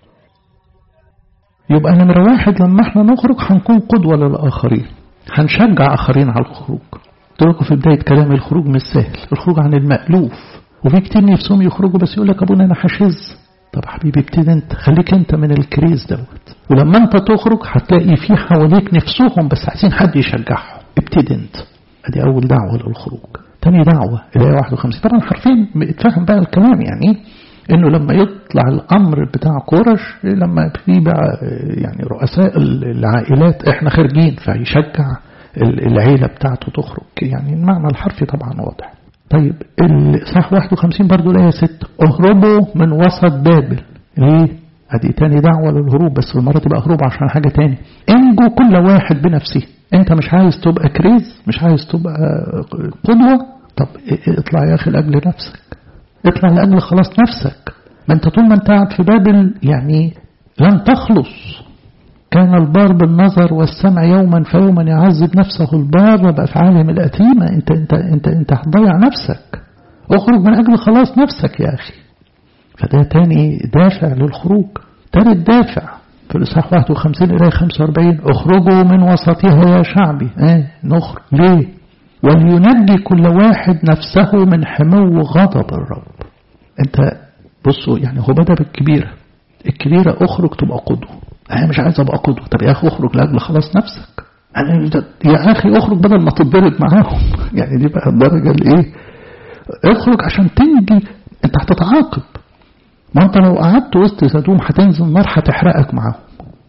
يبقى نمرة واحد لما احنا نخرج هنكون قدوة للآخرين هنشجع آخرين على الخروج قلت لكم في بداية كلامي الخروج مش سهل الخروج عن المألوف وفي كتير نفسهم يخرجوا بس يقول لك ابونا انا هشز طب حبيبي ابتدي انت خليك انت من الكريز دوت ولما انت تخرج هتلاقي في حواليك نفسهم بس عايزين حد يشجعهم ابتدي انت ادي اول دعوه للخروج تاني دعوه الايه 51 طبعا حرفيا اتفهم بقى الكلام يعني انه لما يطلع الامر بتاع قرش لما في بقى يعني رؤساء العائلات احنا خارجين فيشجع العيله بتاعته تخرج يعني المعنى الحرفي طبعا واضح طيب الإصحاح 51 برضو الآية 6 اهربوا من وسط بابل ليه؟ ادي تاني دعوة للهروب بس المرة تبقى هروب عشان حاجة تاني انجو كل واحد بنفسه انت مش عايز تبقى كريز مش عايز تبقى قدوة طب اطلع يا اخي لاجل نفسك اطلع لاجل خلاص نفسك ما انت طول ما انت قاعد في بابل يعني لن تخلص كان البار بالنظر والسمع يوما فيوما يعذب نفسه البار بأفعالهم الأثيمة انت انت انت انت هتضيع نفسك اخرج من أجل خلاص نفسك يا أخي فده تاني دافع للخروج تالت دافع في الإصحاح 51 إلى 45 اخرجوا من وسطها يا شعبي ايه نخرج ليه ولينجي كل واحد نفسه من حمو غضب الرب انت بصوا يعني هو بدأ بالكبيرة الكبيرة اخرج تبقى قدوة أنا مش عايز أبقى قدوة طب يا أخي اخرج لأجل خلاص نفسك أنا يا أخي اخرج بدل ما تتضرب معاهم يعني دي بقى الدرجة الإيه اخرج عشان تنجي انت هتتعاقب ما انت لو قعدت وسط سدوم هتنزل نار هتحرقك معاهم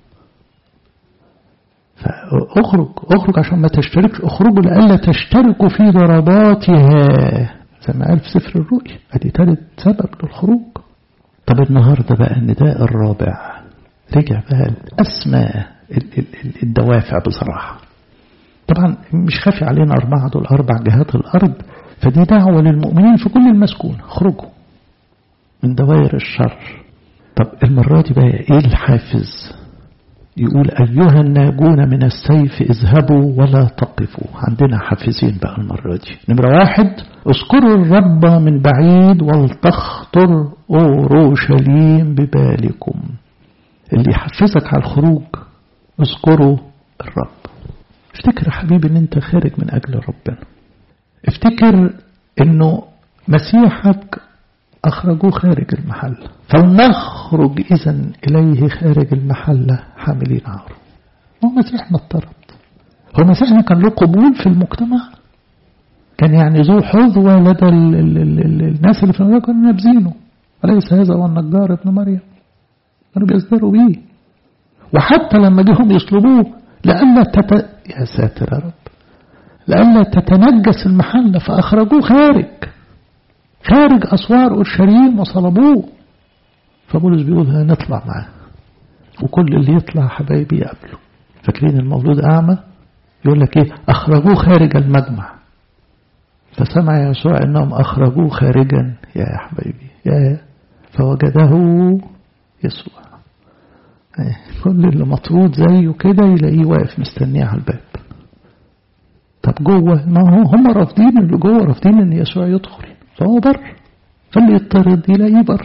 فاخرج اخرج عشان ما تشتركش اخرجوا لئلا تشتركوا في ضرباتها زي ما قال في سفر الرؤيا ادي ثالث سبب للخروج طب النهارده بقى النداء الرابع رجع بقى اسمى الدوافع بصراحه طبعا مش خافي علينا أربعة دول أربع جهات الأرض فدي دعوة للمؤمنين في كل المسكون اخرجوا من دوائر الشر طب المرة دي بقى إيه الحافز يقول أيها الناجون من السيف اذهبوا ولا تقفوا عندنا حافزين بقى المرة دي نمرة واحد اذكروا الرب من بعيد ولتخطر أوروشليم ببالكم اللي يحفزك على الخروج اذكروا الرب افتكر يا حبيبي ان انت خارج من اجل ربنا افتكر انه مسيحك اخرجوه خارج المحل فلنخرج اذا اليه خارج المحله حاملين عاره هو مسيحنا اضطرد هو مسيحنا كان له قبول في المجتمع كان يعني ذو حظوة لدى ال ال ال ال الناس اللي في المجتمع كانوا نابذينه أليس هذا هو النجار ابن مريم كانوا بيصدروا بيه وحتى لما جيهم يصلبوه لئلا تت... يا ساتر يا رب لئلا تتنجس المحلة فأخرجوه خارج خارج أسوار أورشليم وصلبوه فبولس بيقول نطلع معاه وكل اللي يطلع حبايبي يقابله فاكرين المولود أعمى يقول لك إيه أخرجوه خارج المجمع فسمع يسوع أنهم أخرجوه خارجا يا حبايبي يا فوجده يسوع كل اللي مطرود زيه كده يلاقيه واقف مستنيه على الباب طب جوه ما هو هم رافضين اللي جوه رافضين ان يسوع يدخل فهو بر فاللي يضطرد يلاقيه بر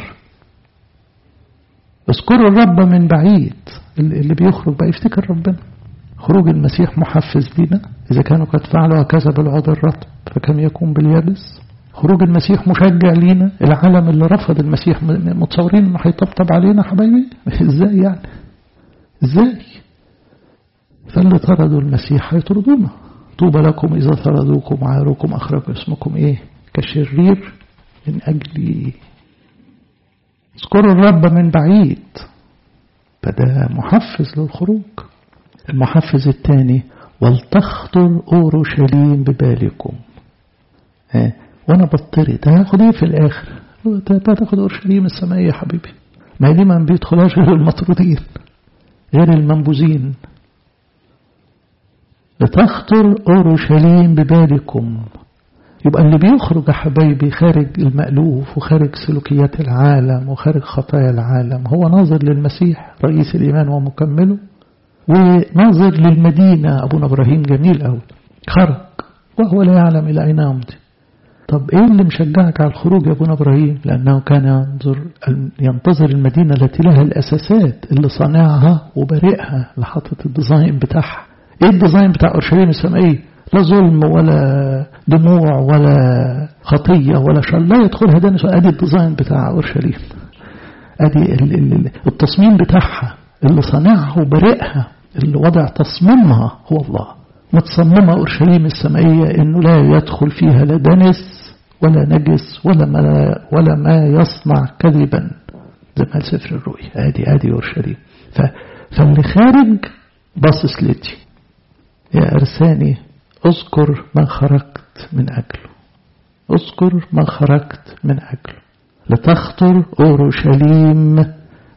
اذكروا الرب من بعيد اللي بيخرج بقى يفتكر ربنا خروج المسيح محفز لنا إذا كانوا قد فعلوا هكذا بالعود الرطب فكم يكون باليابس خروج المسيح مشجع لينا العالم اللي رفض المسيح متصورين انه هيطبطب علينا حبايبي ازاي يعني ازاي فاللي طردوا المسيح هيطردونا طوبى لكم إذا طردوكم وعاروكم أخرجوا اسمكم إيه كشرير من أجل اذكروا الرب من بعيد فده محفز للخروج المحفز الثاني ولتخطر أورشليم ببالكم اه وانا بطرد هاخد ايه في الاخر تاخد اورشليم السمائيه يا حبيبي ما دي ما بيدخلهاش غير المطرودين غير المنبوذين لتخطر أورشليم ببالكم يبقى اللي بيخرج يا حبايبي خارج المألوف وخارج سلوكيات العالم وخارج خطايا العالم هو ناظر للمسيح رئيس الإيمان ومكمله وناظر للمدينة أبونا إبراهيم جميل أوي خرج وهو لا يعلم إلى أين يمضي طب إيه اللي مشجعك على الخروج يا أبونا إبراهيم لأنه كان ينظر ينتظر المدينة التي لها الأساسات اللي صانعها وبارئها اللي حاطط الديزاين بتاعها إيه الديزاين بتاع أورشليم السمائية لا ظلم ولا دموع ولا خطية ولا شر لا يدخلها ده أدي الديزاين بتاع أورشليم أدي التصميم بتاعها اللي صانعها وبارئها اللي وضع تصميمها هو الله متصممة أورشليم السمائية إنه لا يدخل فيها لا دنس ولا نجس ولا ما ولا ما يصنع كذبا زي ما سفر الرؤيا ادي ادي اورشليم فاللي خارج باصص لدي يا ارساني اذكر ما خرجت من اجله اذكر ما خرجت من اجله لتخطر اورشليم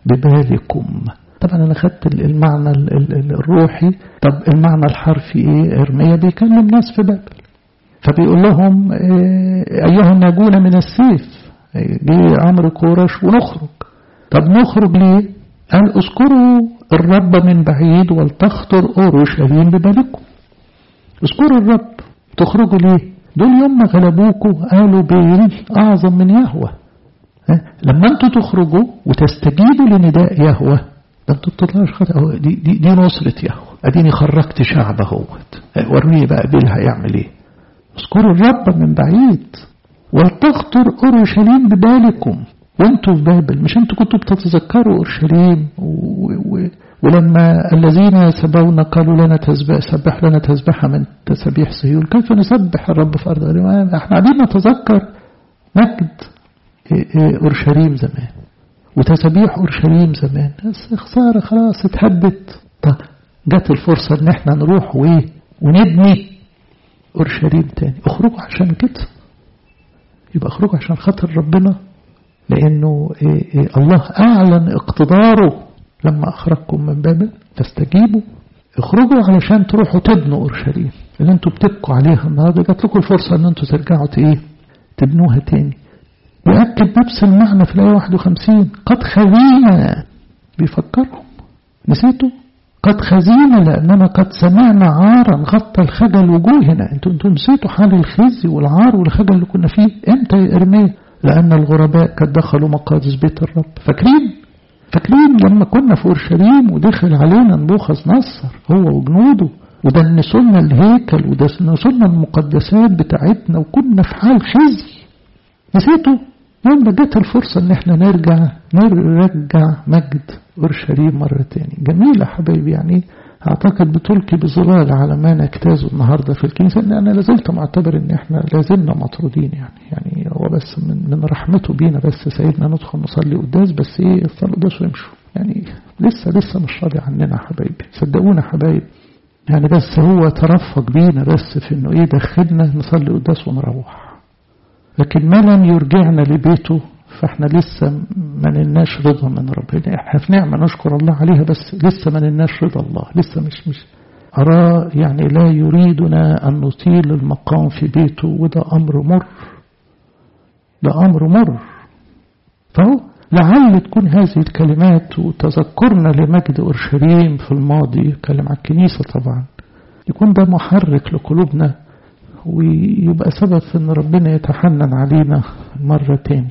ببالكم طبعا انا خدت المعنى الروحي طب المعنى الحرفي ايه ارميا بيكلم ناس في بابل فبيقول لهم أيها الناجون من السيف جه أمر كورش ونخرج طب نخرج ليه قال اذكروا الرب من بعيد ولتخطر أورشليم ببالكم اذكروا الرب تخرجوا ليه دول يوم ما غلبوكوا قالوا بيل أعظم من يهوى لما انتوا تخرجوا وتستجيبوا لنداء يهوى ده انتوا بتطلعوش خطأ دي, دي, دي نصرة يهوى اديني خرجت شعب اهوت وريني بقى بيل هيعمل ايه اذكروا الرب من بعيد ولتخطر أورشليم ببالكم وانتوا في بابل مش انتوا كنتوا بتتذكروا أورشليم و... و... ولما الذين سبونا قالوا لنا تسبح سبح لنا تسبحة من تسبيح صهيون كيف نسبح الرب في أرض احنا قاعدين نتذكر مجد أورشليم زمان وتسابيح أورشليم زمان بس خسارة خلاص اتهدت طب جت الفرصة ان احنا نروح وايه ونبني أورشليم تاني اخرجوا عشان كده يبقى اخرجوا عشان خاطر ربنا لأنه إيه إيه الله أعلن اقتداره لما أخرجكم من بابل فاستجيبوا اخرجوا علشان تروحوا تبنوا أورشليم اللي انتوا بتبكوا عليها النهارده جات لكم الفرصة ان انتوا ترجعوا ايه تبنوها تاني يؤكد نفس المعنى في الآية 51 قد خزينا بيفكرهم نسيتوا قد خزينا لأننا قد سمعنا عارا غطى الخجل وجوهنا انتوا انتوا نسيتوا حال الخزي والعار والخجل اللي كنا فيه امتى يا إرميا لأن الغرباء قد دخلوا مقادس بيت الرب فاكرين فاكرين لما كنا في أورشليم ودخل علينا نبوخذ نصر هو وجنوده ودنسوا لنا الهيكل ودنسوا لنا المقدسات بتاعتنا وكنا في حال خزي نسيتوا لما جت الفرصة ان احنا نرجع نرجع مجد اورشليم مرة تاني جميلة حبايبي يعني اعتقد بتلقي بظلال على ما نجتازه النهاردة في الكنيسة ان انا لازلت معتبر ان احنا لازلنا مطرودين يعني يعني هو بس من, من رحمته بينا بس سيدنا ندخل نصلي قداس بس ايه الصلاة قداس ويمشوا يعني لسه لسه مش راضي عننا حبايبي صدقونا حبايبي يعني بس هو ترفق بينا بس في انه ايه دخلنا نصلي قداس ونروح لكن ما لم يرجعنا لبيته فاحنا لسه ما نلناش رضا من ربنا احنا في نعمة نشكر الله عليها بس لسه ما نلناش رضا الله لسه مش مش أرى يعني لا يريدنا أن نطيل المقام في بيته وده أمر مر ده أمر مر فهو لعل تكون هذه الكلمات وتذكرنا لمجد أورشليم في الماضي كلم على الكنيسة طبعا يكون ده محرك لقلوبنا ويبقى سبب في ان ربنا يتحنن علينا مرة تاني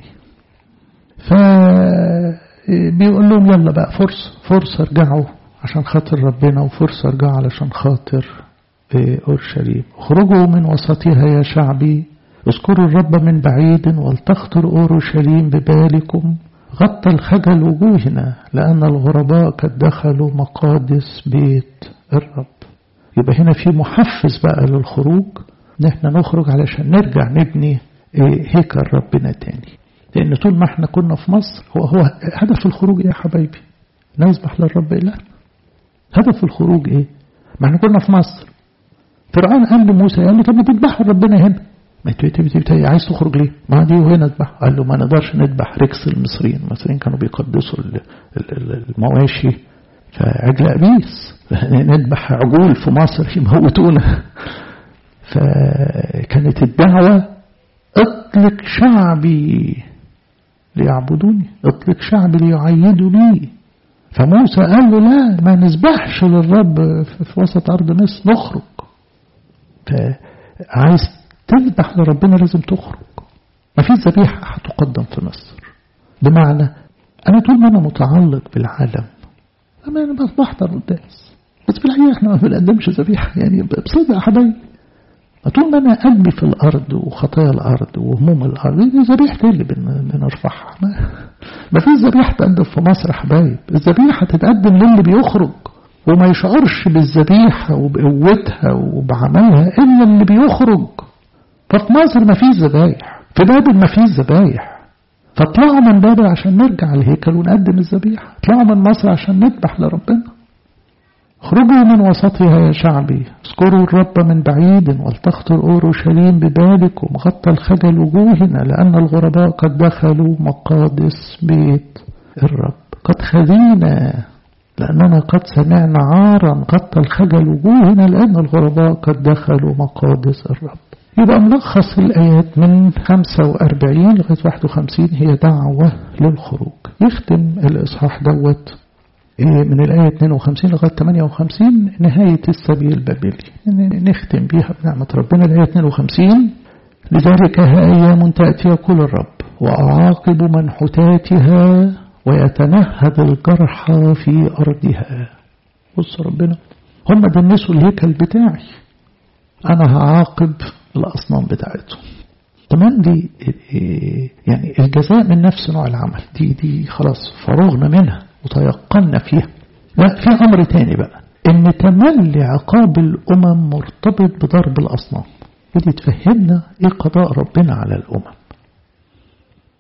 فبيقول لهم يلا بقى فرصة فرصة ارجعوا عشان خاطر ربنا وفرصة ارجعوا علشان خاطر أورشليم اخرجوا من وسطها يا شعبي اذكروا الرب من بعيد ولتخطر أورشليم ببالكم غطى الخجل وجوهنا لأن الغرباء قد دخلوا مقادس بيت الرب يبقى هنا في محفز بقى للخروج ان احنا نخرج علشان نرجع نبني هيكل ربنا تاني لان طول ما احنا كنا في مصر هو هو هدف الخروج ايه يا حبايبي نسبح للرب اله هدف الخروج ايه ما احنا كنا في مصر فرعون قال لموسى قال له طب ما تذبحوا ربنا هنا ما انت عايز تخرج ليه ما دي وهنا اذبح قال له ما نقدرش نذبح ركس المصريين المصريين كانوا بيقدسوا المواشي فعجل ابيس نذبح عجول في مصر يموتونا فكانت الدعوة اطلق شعبي ليعبدوني اطلق شعبي ليعيدوا لي فموسى قال له لا ما نذبحش للرب في وسط أرض مصر نخرج فعايز تذبح لربنا لازم تخرج ما في ذبيحة هتقدم في مصر بمعنى أنا طول ما أنا متعلق بالعالم أما أنا بس بحضر قداس بس في الحقيقة احنا ما بنقدمش ذبيحة يعني بصدق يا حبايبي طول ما أنا قلبي في الأرض وخطايا الأرض وهموم الأرض دي ذبيحة اللي بنرفعها ما في ذبيحة تقدم في مصر يا حبايب الذبيحة تتقدم للي بيخرج وما يشعرش بالذبيحة وبقوتها وبعملها إلا اللي بيخرج ففي مصر ما فيش ذبايح في بابل ما فيش ذبايح فاطلعوا من بابل عشان نرجع الهيكل ونقدم الذبيحة اطلعوا من مصر عشان نذبح لربنا اخرجوا من وسطها يا شعبي اذكروا الرب من بعيد ولتخطر أورشليم ببالكم غطى الخجل وجوهنا لأن الغرباء قد دخلوا مقادس بيت الرب قد خذينا لأننا قد سمعنا عارا غطى الخجل وجوهنا لأن الغرباء قد دخلوا مقادس الرب يبقى ملخص الآيات من 45 لغاية 51 هي دعوة للخروج يختم الإصحاح دوت من الآية 52 لغاية 58 نهاية السبيل البابلي نختم بيها بنعمة ربنا الآية 52 لذلك ها أيام تأتي يقول الرب وأعاقب منحوتاتها ويتنهد الجرحى في أرضها بص ربنا هم دنسوا الهيكل بتاعي أنا هعاقب الأصنام بتاعتهم تمام دي يعني الجزاء من نفس نوع العمل دي دي خلاص فرغنا منها وتيقنا فيها لا في أمر تاني بقى إن تملي عقاب الأمم مرتبط بضرب الأصنام ودي تفهمنا إيه قضاء ربنا على الأمم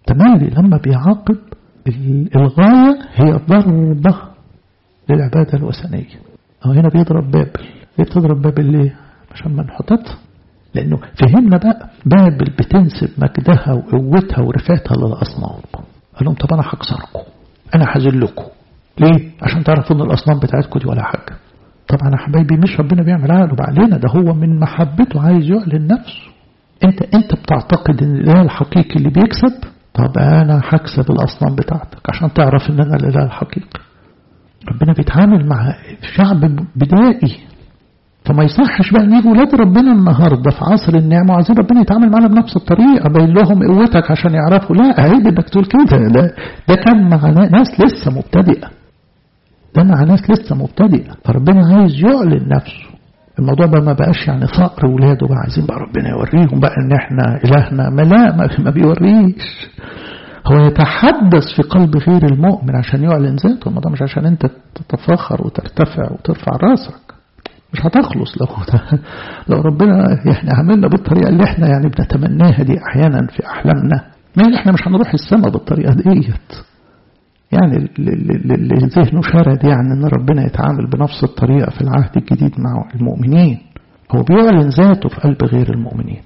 تمالي لما بيعاقب الغاية هي ضربة للعبادة الوثنية أو هنا بيضرب بابل ليه بتضرب بابل ليه عشان منحوتاتها لأنه فهمنا بقى بابل بتنسب مجدها وقوتها ورفعتها للأصنام قال لهم طب أنا هكسركم أنا هذلكم ليه عشان تعرفوا ان الأصنام بتاعتكم دي ولا حاجة طبعا يا حبايبي مش ربنا بيعمل عقله علينا ده هو من محبته عايز يعلن نفسه انت انت بتعتقد ان الاله الحقيقي اللي بيكسب طب انا هكسب الاصنام بتاعتك عشان تعرف ان انا الاله الحقيقي ربنا بيتعامل مع شعب بدائي فما يصحش بقى نيجي ولاد ربنا النهارده في عصر النعمه وعايزين ربنا يتعامل معانا بنفس الطريقه باين لهم قوتك عشان يعرفوا لا عيب انك تقول كده ده ده كان مع ناس لسه مبتدئه ده مع ناس لسه مبتدئه فربنا عايز يعلن نفسه الموضوع بقى ما بقاش يعني صقر ولاده بقى عايزين بقى ربنا يوريهم بقى ان احنا الهنا ما لا ما, ما بيوريش هو يتحدث في قلب غير المؤمن عشان يعلن ذاته الموضوع مش عشان انت تتفاخر وترتفع وترفع راسك مش هتخلص لو لو ربنا يعني عملنا بالطريقه اللي احنا يعني بنتمناها دي احيانا في احلامنا ما احنا مش هنروح السماء بالطريقه ديت يعني اللي ذهنه شرد يعني ان ربنا يتعامل بنفس الطريقه في العهد الجديد مع المؤمنين هو بيعلن ذاته في قلب غير المؤمنين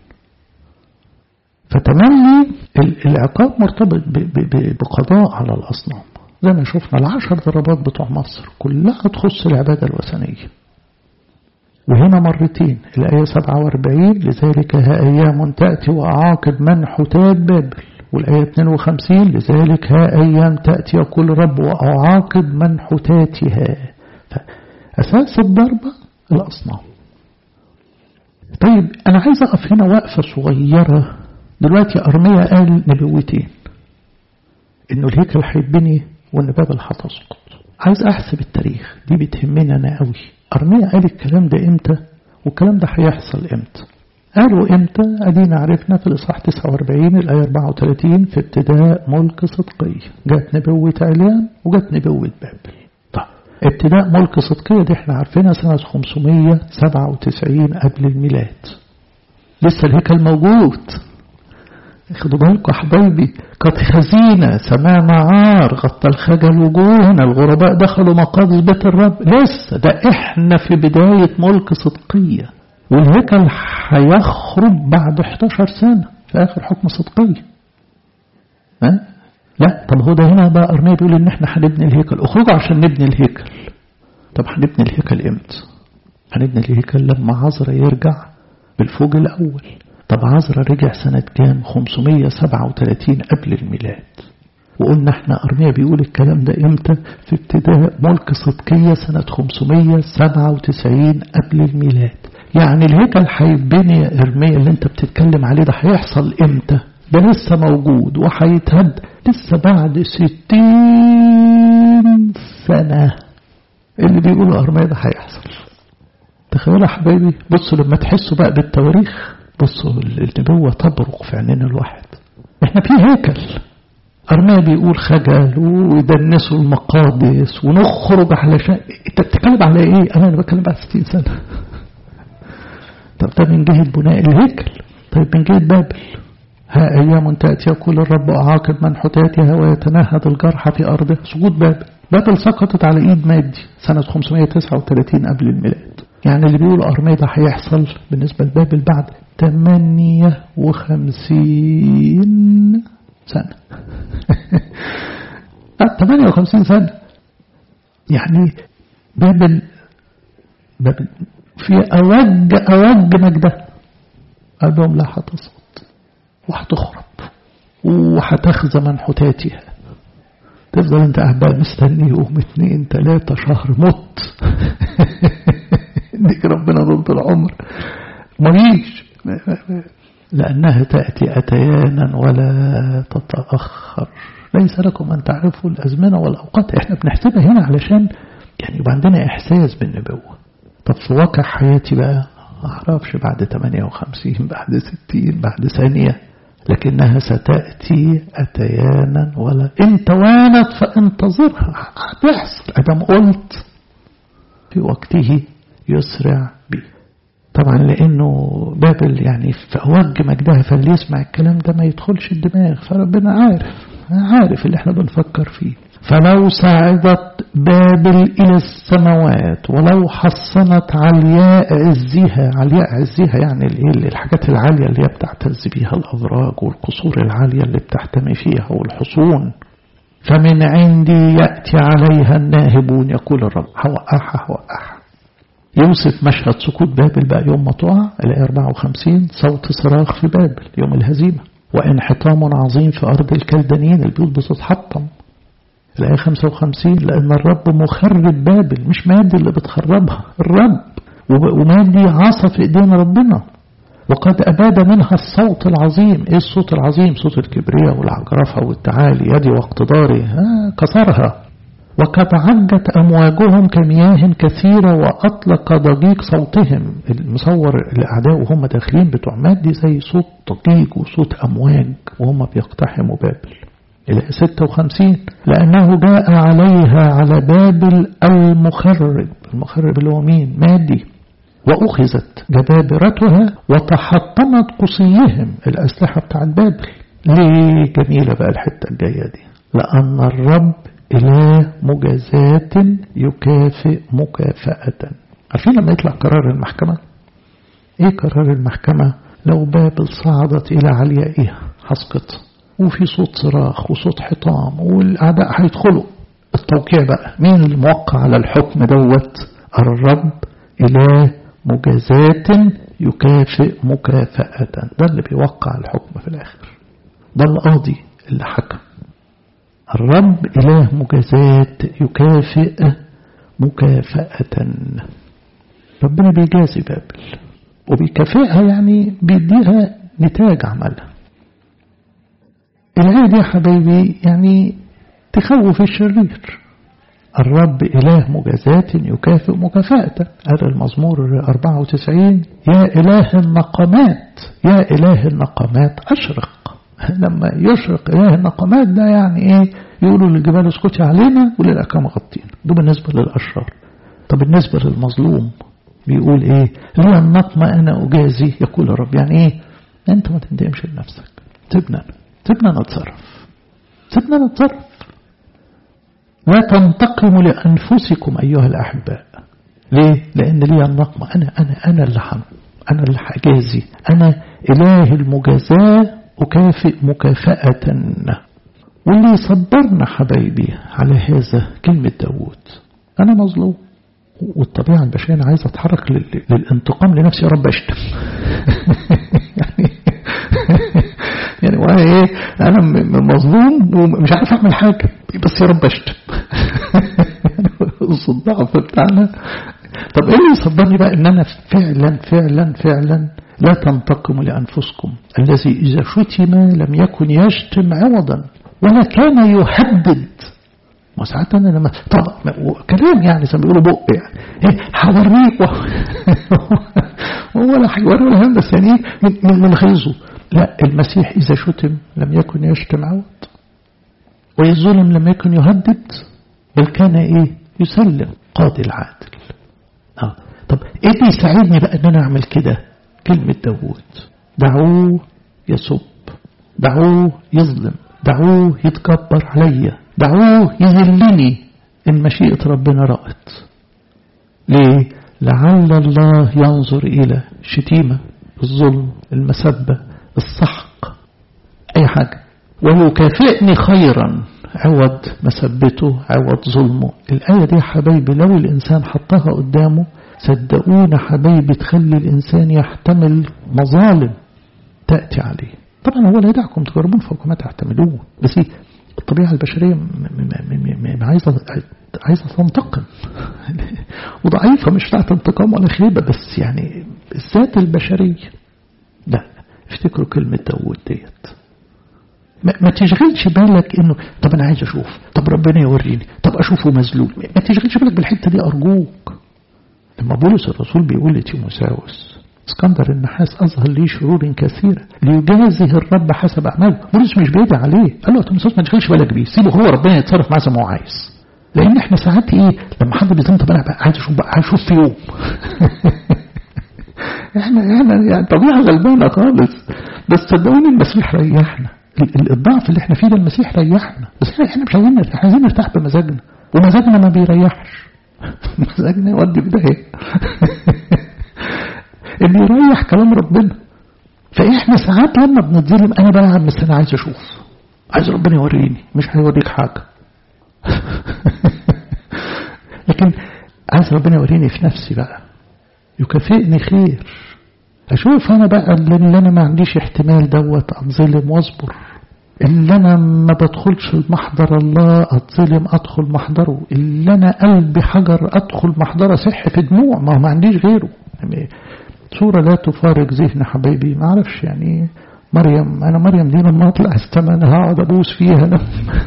فتملي العقاب مرتبط بقضاء على الأصنام زي ما شفنا العشر ضربات بتوع مصر كلها تخص العبادة الوثنية وهنا مرتين الآية 47 لذلك ها أيام تأتي وأعاقب من حتات بابل والآية 52 لذلك ها أيام تأتي يقول رب وأعاقب من حتاتها فأساس الضربة الأصنام طيب أنا عايز أقف هنا وقفة صغيرة دلوقتي أرمية قال نبوتين إنه الهيكل هيتبني وإن بابل هتسقط عايز أحسب التاريخ دي بتهمني أنا قوي أرمية قال الكلام ده إمتى والكلام ده هيحصل إمتى قالوا إمتى أدينا عرفنا في الإصحاح 49 الآية 34 في ابتداء ملك صدقية جت نبوة عليان وجت نبوة بابل طيب ابتداء ملك صدقية دي احنا عارفينها سنة 597 قبل الميلاد لسه الهيكل موجود خدوا بالكم حبايبي قد خزينة سمعنا عار غطى الخجل وجوهنا الغرباء دخلوا مقادس بيت الرب لسه ده احنا في بداية ملك صدقية والهيكل هيخرب بعد 11 سنة في آخر حكم صدقية ها؟ لا طب هو ده هنا بقى أرمية بيقول إن احنا هنبني الهيكل اخرجوا عشان نبني الهيكل طب هنبني الهيكل امتى؟ هنبني الهيكل لما عزرا يرجع بالفوج الأول طب عزرا رجع سنة كام 537 قبل الميلاد وقلنا احنا أرمية بيقول الكلام ده امتى في ابتداء ملك صدقية سنة 597 قبل الميلاد يعني الهيكل هيتبني يا إرمية اللي انت بتتكلم عليه ده هيحصل امتى ده لسه موجود وهيتهد لسه بعد ستين سنة اللي بيقولوا أرمية ده هيحصل تخيلوا يا حبايبي بصوا لما تحسوا بقى بالتواريخ بصوا النبوة تبرق في عينين الواحد احنا في هيكل أرميا بيقول خجل ويدنسوا المقادس ونخرج علشان انت بتتكلم على ايه انا بتكلم على 60 سنة طب ده من جهة بناء الهيكل طيب من جهة بابل ها أيام تأتي يقول الرب أعاقب من حتاتها ويتنهد الجرح في أرضه سجود بابل بابل سقطت على إيد مادي سنة 539 قبل الميلاد يعني اللي بيقول أرميا ده هيحصل بالنسبة لبابل بعد 58 سنة 58 سنة يعني بابل بابل في أوج أوج مجده قال لهم لا هتسقط وهتخرب وهتخزى منحوتاتها تفضل انت قاعد بقى مستني يوم اتنين تلاتة شهر مت ديك ربنا ضد العمر مريش لأنها تأتي أتيانا ولا تتأخر ليس لكم أن تعرفوا الأزمنة والأوقات احنا بنحسبها هنا علشان يعني يبقى عندنا إحساس بالنبوة طب في واقع حياتي بقى أعرفش بعد 58 بعد 60 بعد ثانية لكنها ستأتي أتيانا ولا إن توانت فانتظرها هتحصل أدم قلت في وقته يسرع بي طبعا لأنه بابل يعني في أوج مجدها فاللي يسمع الكلام ده ما يدخلش الدماغ فربنا عارف عارف اللي احنا بنفكر فيه فلو صعدت بابل إلى السماوات ولو حصنت علياء عزها علياء عزها يعني الحاجات العالية اللي هي بتعتز بيها الأبراج والقصور العالية اللي بتحتمي فيها والحصون فمن عندي يأتي عليها الناهبون يقول الرب هوقعها هوقعها يوصف مشهد سقوط بابل بقى يوم ما تقع الآية 54 صوت صراخ في بابل يوم الهزيمة وانحطام عظيم في أرض الكلدانيين البيوت بتتحطم الآية 55 لأن الرب مخرب بابل مش مادي اللي بتخربها الرب ومادي عصا في إيدين ربنا وقد أباد منها الصوت العظيم إيه الصوت العظيم صوت الكبرياء والعجرفة والتعالي يدي واقتداري ها كسرها وقد عجت أمواجهم كمياه كثيرة وأطلق ضجيج صوتهم المصور الأعداء وهم داخلين بتوع مادي زي صوت ضجيج وصوت أمواج وهم بيقتحموا بابل إلى 56 لأنه جاء عليها على بابل المخرب المخرب اللي هو مين مادي وأخذت جبابرتها وتحطمت قصيهم الأسلحة بتاعت بابل ليه جميلة بقى الحتة الجاية دي لأن الرب إله مجازات يكافئ مكافأة عارفين لما يطلع قرار المحكمة ايه قرار المحكمة لو بابل صعدت إلى عليائها هسقط وفي صوت صراخ وصوت حطام والأعداء هيدخلوا التوقيع بقى مين الموقع على الحكم دوت الرب إله مجازات يكافئ مكافأة ده اللي بيوقع الحكم في الآخر ده القاضي اللي حكم الرب إله مجازات يكافئ مكافأة ربنا بيجازي بابل وبيكافئها يعني بيديها نتاج عملها الآية دي يا حبايبي يعني تخوف الشرير الرب إله مجازات يكافئ مكافأة هذا المزمور 94 يا إله النقمات يا إله النقمات أشرق لما يشرق إله النقمات ده يعني إيه يقولوا للجبال اسكتي علينا وللأكام غطينا ده بالنسبة للأشرار طب بالنسبة للمظلوم بيقول إيه لي النقمة أنا أجازي يقول الرب يعني إيه أنت ما تندمش لنفسك سيبنا سيبنا نتصرف سيبنا نتصرف لا تنتقموا لأنفسكم أيها الأحباء ليه؟ لأن لي النقمة أنا أنا أنا اللي حن أنا اللي حجازي أنا إله المجازاة أكافئ مكافأة واللي يصبرنا حبايبي على هذا كلمة داوود أنا مظلوم والطبيعة البشرية أنا عايز أتحرك للانتقام لنفسي يا رب أشتم يعني يعني وانا ايه انا مظلوم ومش عارف اعمل حاجه بس يا رب اشتم الضعف بتاعنا طب ايه اللي يصبرني بقى ان انا فعلا فعلا فعلا لا تنتقموا لانفسكم الذي اذا شتم لم يكن يشتم عوضا ولا كان يهدد وساعات انا لما طب كلام يعني زي ما بيقولوا بق يعني ايه هوريك ولا هيوري ولا هم بس يعني من من غيظه لا المسيح إذا شتم لم يكن يشتم عوض ويظلم لم يكن يهدد بل كان إيه يسلم قاضي العادل آه. طب إيه اللي يساعدني بقى إن أنا أعمل كده كلمة داوود دعوه يسب دعوه يظلم دعوه يتكبر عليا دعوه يذلني إن مشيئة ربنا رأت ليه لعل الله ينظر إلى شتيمة الظلم المسبة السحق أي حاجة ويكافئني خيرا عوض مسبته عوض ظلمه الآية دي حبايبي لو الإنسان حطها قدامه صدقونا حبايبي تخلي الإنسان يحتمل مظالم تأتي عليه طبعا هو لا يدعكم تجربون فوق ما تحتملون بس الطبيعة البشرية عايزة عايزة تنتقم وضعيفة مش بتاعت انتقام ولا خيبة بس يعني الذات البشرية لا افتكروا كلمة داود ديت ما, ما تشغلش بالك انه طب انا عايز اشوف طب ربنا يوريني طب اشوفه مذلول ما تشغلش بالك بالحتة دي ارجوك لما بولس الرسول بيقول لتيموساوس اسكندر النحاس أظهر لي شرور كثيرة ليجازه الرب حسب أعماله بولس مش بيدعي عليه قال له تيموساوس ما تشغلش بالك بيه سيبه هو ربنا يتصرف معاه زي ما هو عايز لأن احنا ساعات ايه لما حد بيظن طب انا عايز اشوف بقى عايز اشوف في يوم احنا احنا يعني طبيعة غلبانة خالص بس صدقوني المسيح ريحنا الضعف اللي احنا فيه ده المسيح ريحنا بس احنا احنا مش عايزين احنا عايزين نرتاح بمزاجنا ومزاجنا ما بيريحش مزاجنا يودي بداية اللي يريح كلام ربنا فاحنا ساعات لما بنتظلم انا بقى عم انا عايز اشوف عايز ربنا يوريني مش هيوريك حاجة لكن عايز ربنا يوريني في نفسي بقى يكافئني خير أشوف أنا بقى اللي أنا ما عنديش احتمال دوت أتظلم واصبر اللي أنا ما بدخلش المحضر الله أتظلم أدخل محضره اللي أنا قلبي حجر أدخل محضره صح في دموع ما هو ما عنديش غيره يعني صورة لا تفارق ذهن حبايبي ما أعرفش يعني مريم أنا مريم دي لما أطلع السما أنا هقعد أبوس فيها لما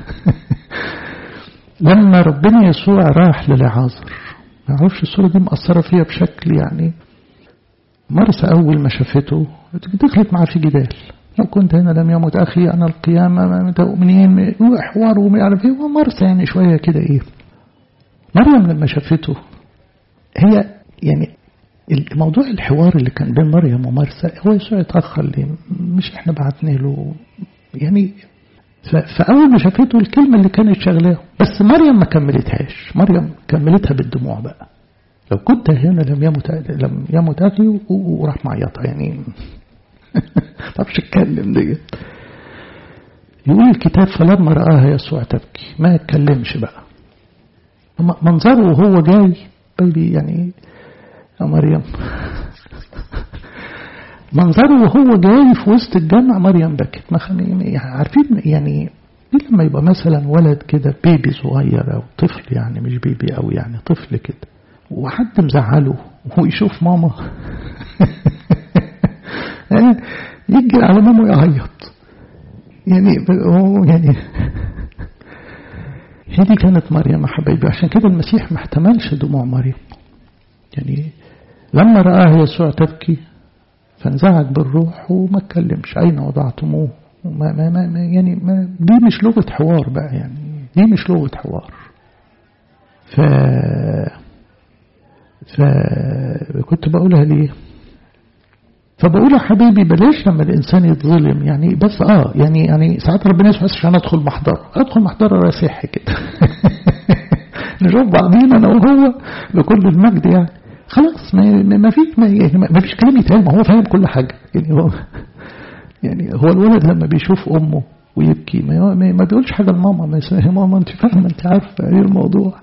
لما ربنا يسوع راح للعازر ما أعرفش الصورة دي مأثرة فيها بشكل يعني مرسى أول ما شافته دخلت معاه في جدال لو كنت هنا لم يمت أخي أنا القيامة تؤمنين وحوار وما يعرف إيه ومرسى يعني شوية كده إيه مريم لما شافته هي يعني الموضوع الحوار اللي كان بين مريم ومرسى هو يسوع يتأخر ليه مش احنا بعتنا له يعني فأول ما شافته الكلمة اللي كانت شغلاه بس مريم ما كملتهاش مريم كملتها بالدموع بقى لو كنت هنا لم يمت لم يمت أخي وراح معيطها يعني طبش اتكلم ديت يقول الكتاب فلما رآها يسوع تبكي ما يتكلمش بقى منظره وهو جاي بيبي يعني يا مريم منظره وهو جاي في وسط الجامع مريم بكت ما يعني عارفين يعني لما يبقى مثلا ولد كده بيبي صغير او طفل يعني مش بيبي او يعني طفل كده وحد مزعله وهو يشوف ماما يجي على ماما يعيط يعني هو يعني هي دي كانت مريم حبايبي عشان كده المسيح ما احتملش دموع مريم يعني لما رآها يسوع تبكي فانزعج بالروح وما اتكلمش أين وضعتموه ما ما ما يعني ما دي مش لغة حوار بقى يعني دي مش لغة حوار ف فكنت بقولها ليه فبقول يا حبيبي بلاش لما الإنسان يتظلم يعني بس آه يعني يعني ساعات ربنا يسمح عشان أدخل محضره أدخل محضره راسح كده نشوف بعضينا أنا وهو بكل المجد يعني خلاص ما ما فيش ما, يعني ما فيش كلام يتقال ما هو فاهم كل حاجة يعني هو يعني هو الولد لما بيشوف أمه ويبكي ما, ما بيقولش حاجة لماما ما يا ماما أنت فاهمة أنت عارفة إيه الموضوع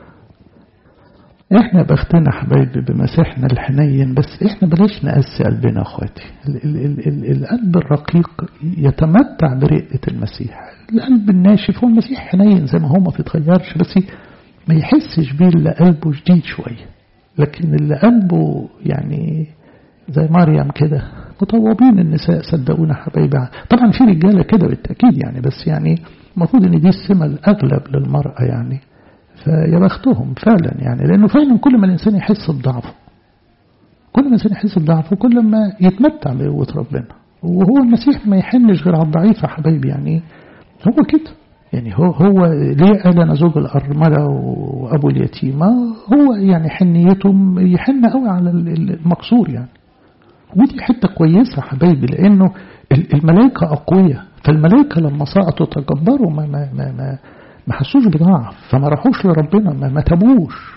احنا بختنا حبايبي بمسيحنا الحنين بس احنا بلاش نقسي قلبنا اخواتي ال ال ال ال القلب الرقيق يتمتع برقة المسيح القلب الناشف هو المسيح حنين زي ما هو ما بيتغيرش بس ما يحسش بيه اللي قلبه شديد شوية لكن اللي قلبه يعني زي مريم كده مطوبين النساء صدقونا حبايبي طبعا في رجالة كده بالتأكيد يعني بس يعني المفروض ان دي السمة الأغلب للمرأة يعني فيا بختهم فعلا يعني لأنه فعلا كل ما الإنسان يحس بضعفه كل ما الإنسان يحس بضعفه كل ما يتمتع بقوة ربنا وهو المسيح ما يحنش غير على الضعيف يا حبايبي يعني هو كده يعني هو هو ليه قال أنا زوج الأرملة وأبو اليتيمة هو يعني حنيته يحن قوي على المكسور يعني ودي حتة كويسة حبايبي لأنه الملائكة أقوياء فالملائكة لما سقطوا تجبروا ما ما ما, ما ما حسوش بضعف فما راحوش لربنا ما, ما تابوش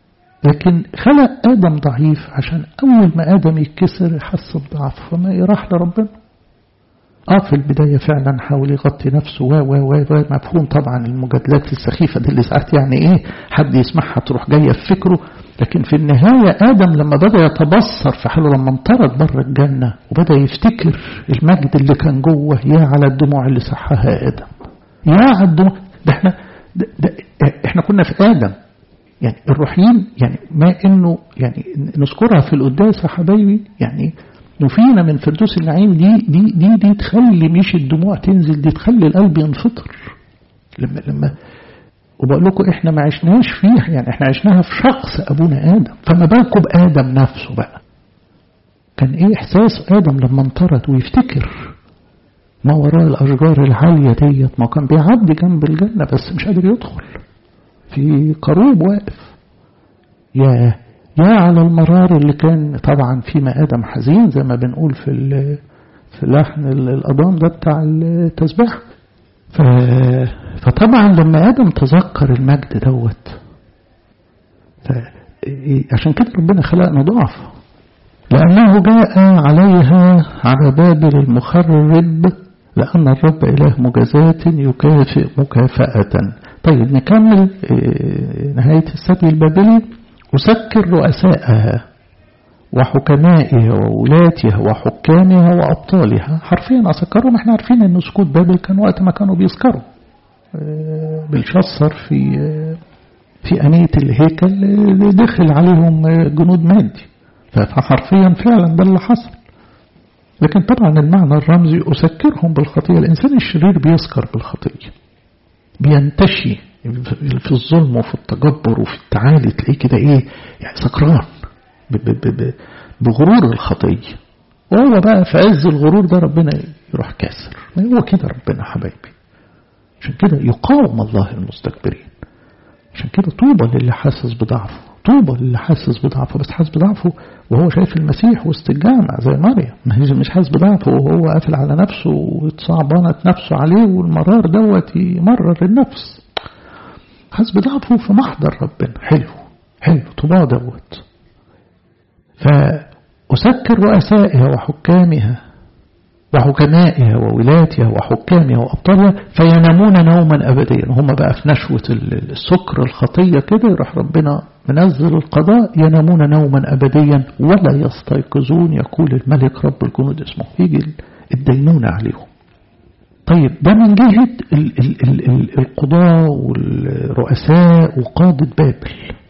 لكن خلق آدم ضعيف عشان أول ما آدم يتكسر يحس بضعف فما يراح لربنا اه في البداية فعلا حاول يغطي نفسه و و و مفهوم طبعا المجادلات السخيفة دي اللي ساعات يعني ايه حد يسمعها تروح جاية في فكره لكن في النهاية آدم لما بدأ يتبصر في حاله لما انطرد بره الجنة وبدأ يفتكر المجد اللي كان جوه يا على الدموع اللي صحها آدم يا على الدموع ده احنا ده ده احنا كنا في آدم يعني الروحيين يعني ما انه يعني نذكرها في القداس يا حبايبي يعني نفينا من فردوس النعيم دي دي دي دي تخلي مش الدموع تنزل دي تخلي القلب ينفطر لما لما وبقول لكم احنا ما عشناش فيها يعني احنا عشناها في شخص ابونا ادم فما بالكم بادم نفسه بقى كان ايه احساس ادم لما انطرد ويفتكر ما وراء الاشجار العاليه ديت ما كان بيعدي جنب الجنه بس مش قادر يدخل في قروب واقف يا يا على المرار اللي كان طبعا في آدم حزين زي ما بنقول في في لحن الأضام ده بتاع التسبيح فطبعا لما آدم تذكر المجد دوت عشان كده ربنا خلقنا ضعف لأنه جاء عليها على بابل المخرب لأن الرب إله مجازات يكافئ مكافأة طيب نكمل نهاية السبي البابلي أسكر رؤسائها وحكمائها وولاتها وحكامها وأبطالها حرفيا أسكرهم احنا عارفين أن سكوت بابل كان وقت ما كانوا بيسكروا بالشصر في في أنية الهيكل دخل عليهم جنود مادي فحرفيا فعلا ده اللي حصل لكن طبعا المعنى الرمزي أسكرهم بالخطية الإنسان الشرير بيسكر بالخطية بينتشي في الظلم وفي التجبر وفي التعالي تلاقيه كده ايه يعني سكران بغرور الخطية وهو بقى في عز الغرور ده ربنا يروح كاسر ما هو كده ربنا حبايبي عشان كده يقاوم الله المستكبرين عشان كده طوبى للي حاسس بضعفه طوبى للي حاسس بضعفه بس حاسس بضعفه وهو شايف المسيح وسط الجامع زي مريم مش حاسس بضعفه وهو قافل على نفسه وتصعبانت نفسه عليه والمرار دوت يمرر النفس حاسس بضعفه في محضر ربنا حلو حلو طوبى دوت فأسكر رؤسائها وحكامها وحكمائها وولاتها وحكامها وأبطالها فينامون نوما أبديا هم بقى في نشوة السكر الخطية كده يروح ربنا منزل القضاء ينامون نوما أبديا ولا يستيقظون يقول الملك رب الجنود اسمه يجي الدينونة عليهم طيب ده من جهة ال ال ال ال القضاء والرؤساء وقادة بابل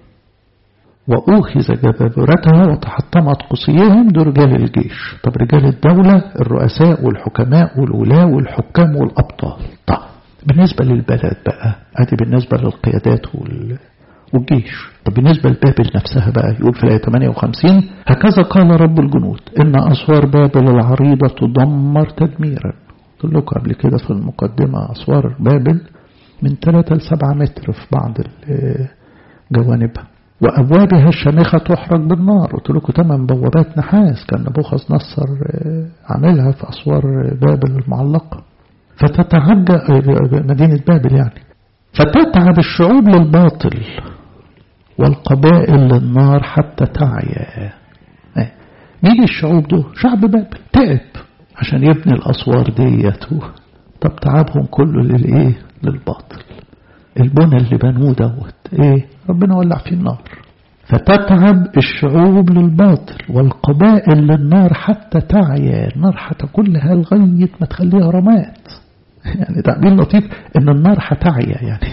وأوخذ جبابرتها وتحطمت قصيهم دول رجال الجيش طب رجال الدولة الرؤساء والحكماء والولاة والحكام والأبطال طب بالنسبة للبلد بقى ادي بالنسبة للقيادات والجيش طب بالنسبة لبابل نفسها بقى يقول في الآية 58 هكذا قال رب الجنود إن أسوار بابل العريضة تدمر تدميرا قلت لكم قبل كده في المقدمة أسوار بابل من 3 ل 7 متر في بعض جوانبها وأبوابها الشامخة تحرق بالنار قلت لكم ثمان بوابات نحاس كان نبوخذ نصر عاملها في أسوار بابل المعلقة فتتعجى مدينة بابل يعني فتتعب الشعوب للباطل والقبائل للنار حتى تعيا مين الشعوب دول شعب بابل تعب عشان يبني الأسوار ديت طب تعبهم كله للإيه للباطل البنى اللي بنوه دوت ايه ربنا ولع فيه النار فتتعب الشعوب للباطل والقبائل للنار حتى تعيا النار هتاكلها لغاية ما تخليها رماد يعني تعبير لطيف ان النار هتعيا يعني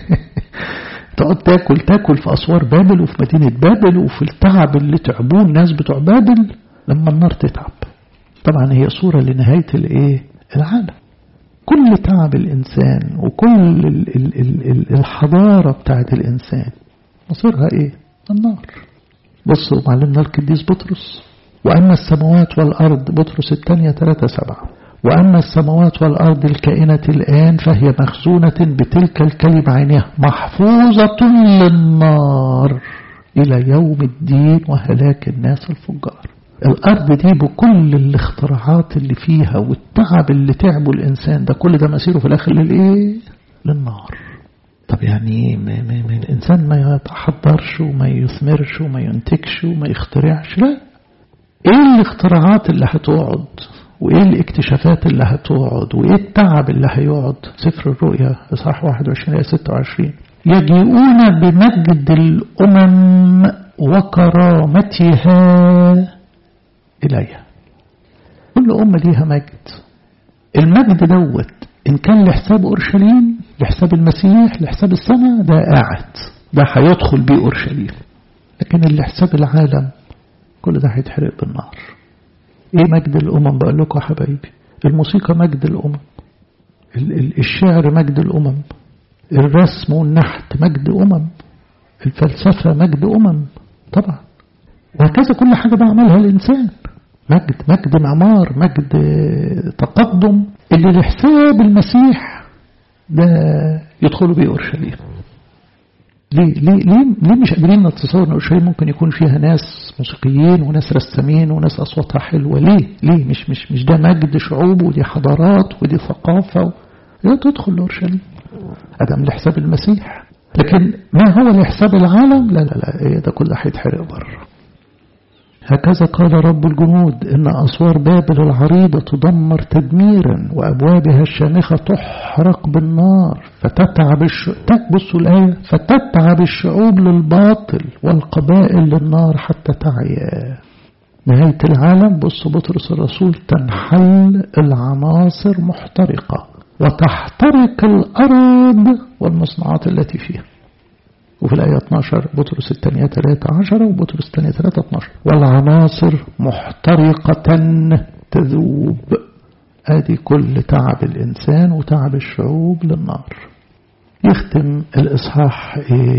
تقعد تاكل تاكل في اسوار بابل وفي مدينة بابل وفي التعب اللي تعبوه الناس بتوع بابل لما النار تتعب طبعا هي صورة لنهاية الايه العالم كل تعب الإنسان وكل الحضارة بتاعت الإنسان مصيرها إيه؟ النار بصوا معلمنا القديس بطرس وأما السماوات والأرض بطرس الثانية ثلاثة سبعة وأما السماوات والأرض الكائنة الآن فهي مخزونة بتلك الكلمة عينها محفوظة للنار إلى يوم الدين وهلاك الناس الفجار الأرض دي بكل الاختراعات اللي فيها والتعب اللي تعبه الإنسان ده كل ده مسيره في الآخر للإيه؟ للنار طب يعني ما ما ما الإنسان ما يتحضرش وما يثمرش وما ينتجش وما يخترعش لا إيه الاختراعات اللي هتقعد وإيه الاكتشافات اللي هتقعد وإيه التعب اللي هيقعد سفر الرؤيا إصحاح 21 آية 26 يجيئون بمجد الأمم وكرامتها إليها كل أمة ليها مجد المجد دوت إن كان لحساب أورشليم لحساب المسيح لحساب السماء ده قاعد ده هيدخل بيه أورشليم لكن اللي حساب العالم كل ده هيتحرق بالنار ايه مجد الأمم بقول لكم يا حبايبي الموسيقى مجد الأمم الشعر مجد الأمم الرسم والنحت مجد أمم الفلسفة مجد أمم طبعا وهكذا كل حاجة بعملها الإنسان مجد مجد معمار مجد تقدم اللي لحساب المسيح ده يدخلوا بيه أورشليم ليه, ليه, ليه, ليه مش قادرين نتصور ان اورشليم ممكن يكون فيها ناس موسيقيين وناس رسامين وناس اصواتها حلوه ليه ليه مش مش مش ده مجد شعوب ودي حضارات ودي ثقافه لا تدخل اورشليم ادم لحساب المسيح لكن ما هو لحساب العالم لا لا لا إيه ده كله هيتحرق بره هكذا قال رب الجنود إن أسوار بابل العريضة تدمر تدميرا وأبوابها الشامخة تحرق بالنار فتتعب الشعوب بصوا الآية فتتعب الشعوب للباطل والقبائل للنار حتى تعيا نهاية العالم بص بطرس الرسول تنحل العناصر محترقة وتحترق الأرض والمصنوعات التي فيها وفي الآية 12 بطرس الثانية 13 وبطرس الثانية 3 12 والعناصر محترقة تذوب ادي كل تعب الإنسان وتعب الشعوب للنار يختم الإصحاح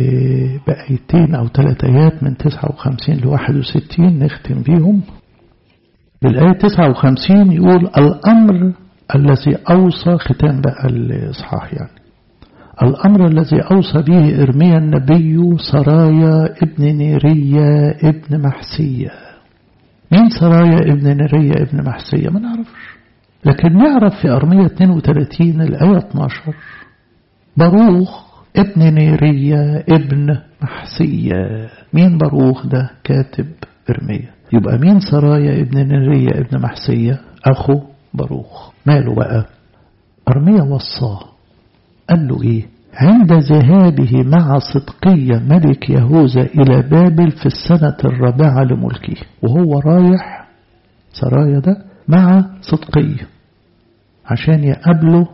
بآيتين أو ثلاث آيات من 59 ل 61 نختم بيهم بالآية 59 يقول الأمر الذي أوصى ختام بقى الإصحاح يعني الأمر الذي أوصى به إرميا النبي سرايا ابن نيريا ابن محسية مين سرايا ابن نيريا ابن محسية ما نعرفش لكن نعرف في أرمية 32 الآية 12 باروخ ابن نيريا ابن محسية مين باروخ ده كاتب إرميا يبقى مين سرايا ابن نيريا ابن محسية أخو باروخ ماله بقى أرميا وصاه قال له إيه عند ذهابه مع صدقية ملك يهوذا إلى بابل في السنة الرابعة لملكه وهو رايح سرايا ده مع صدقية عشان يقابله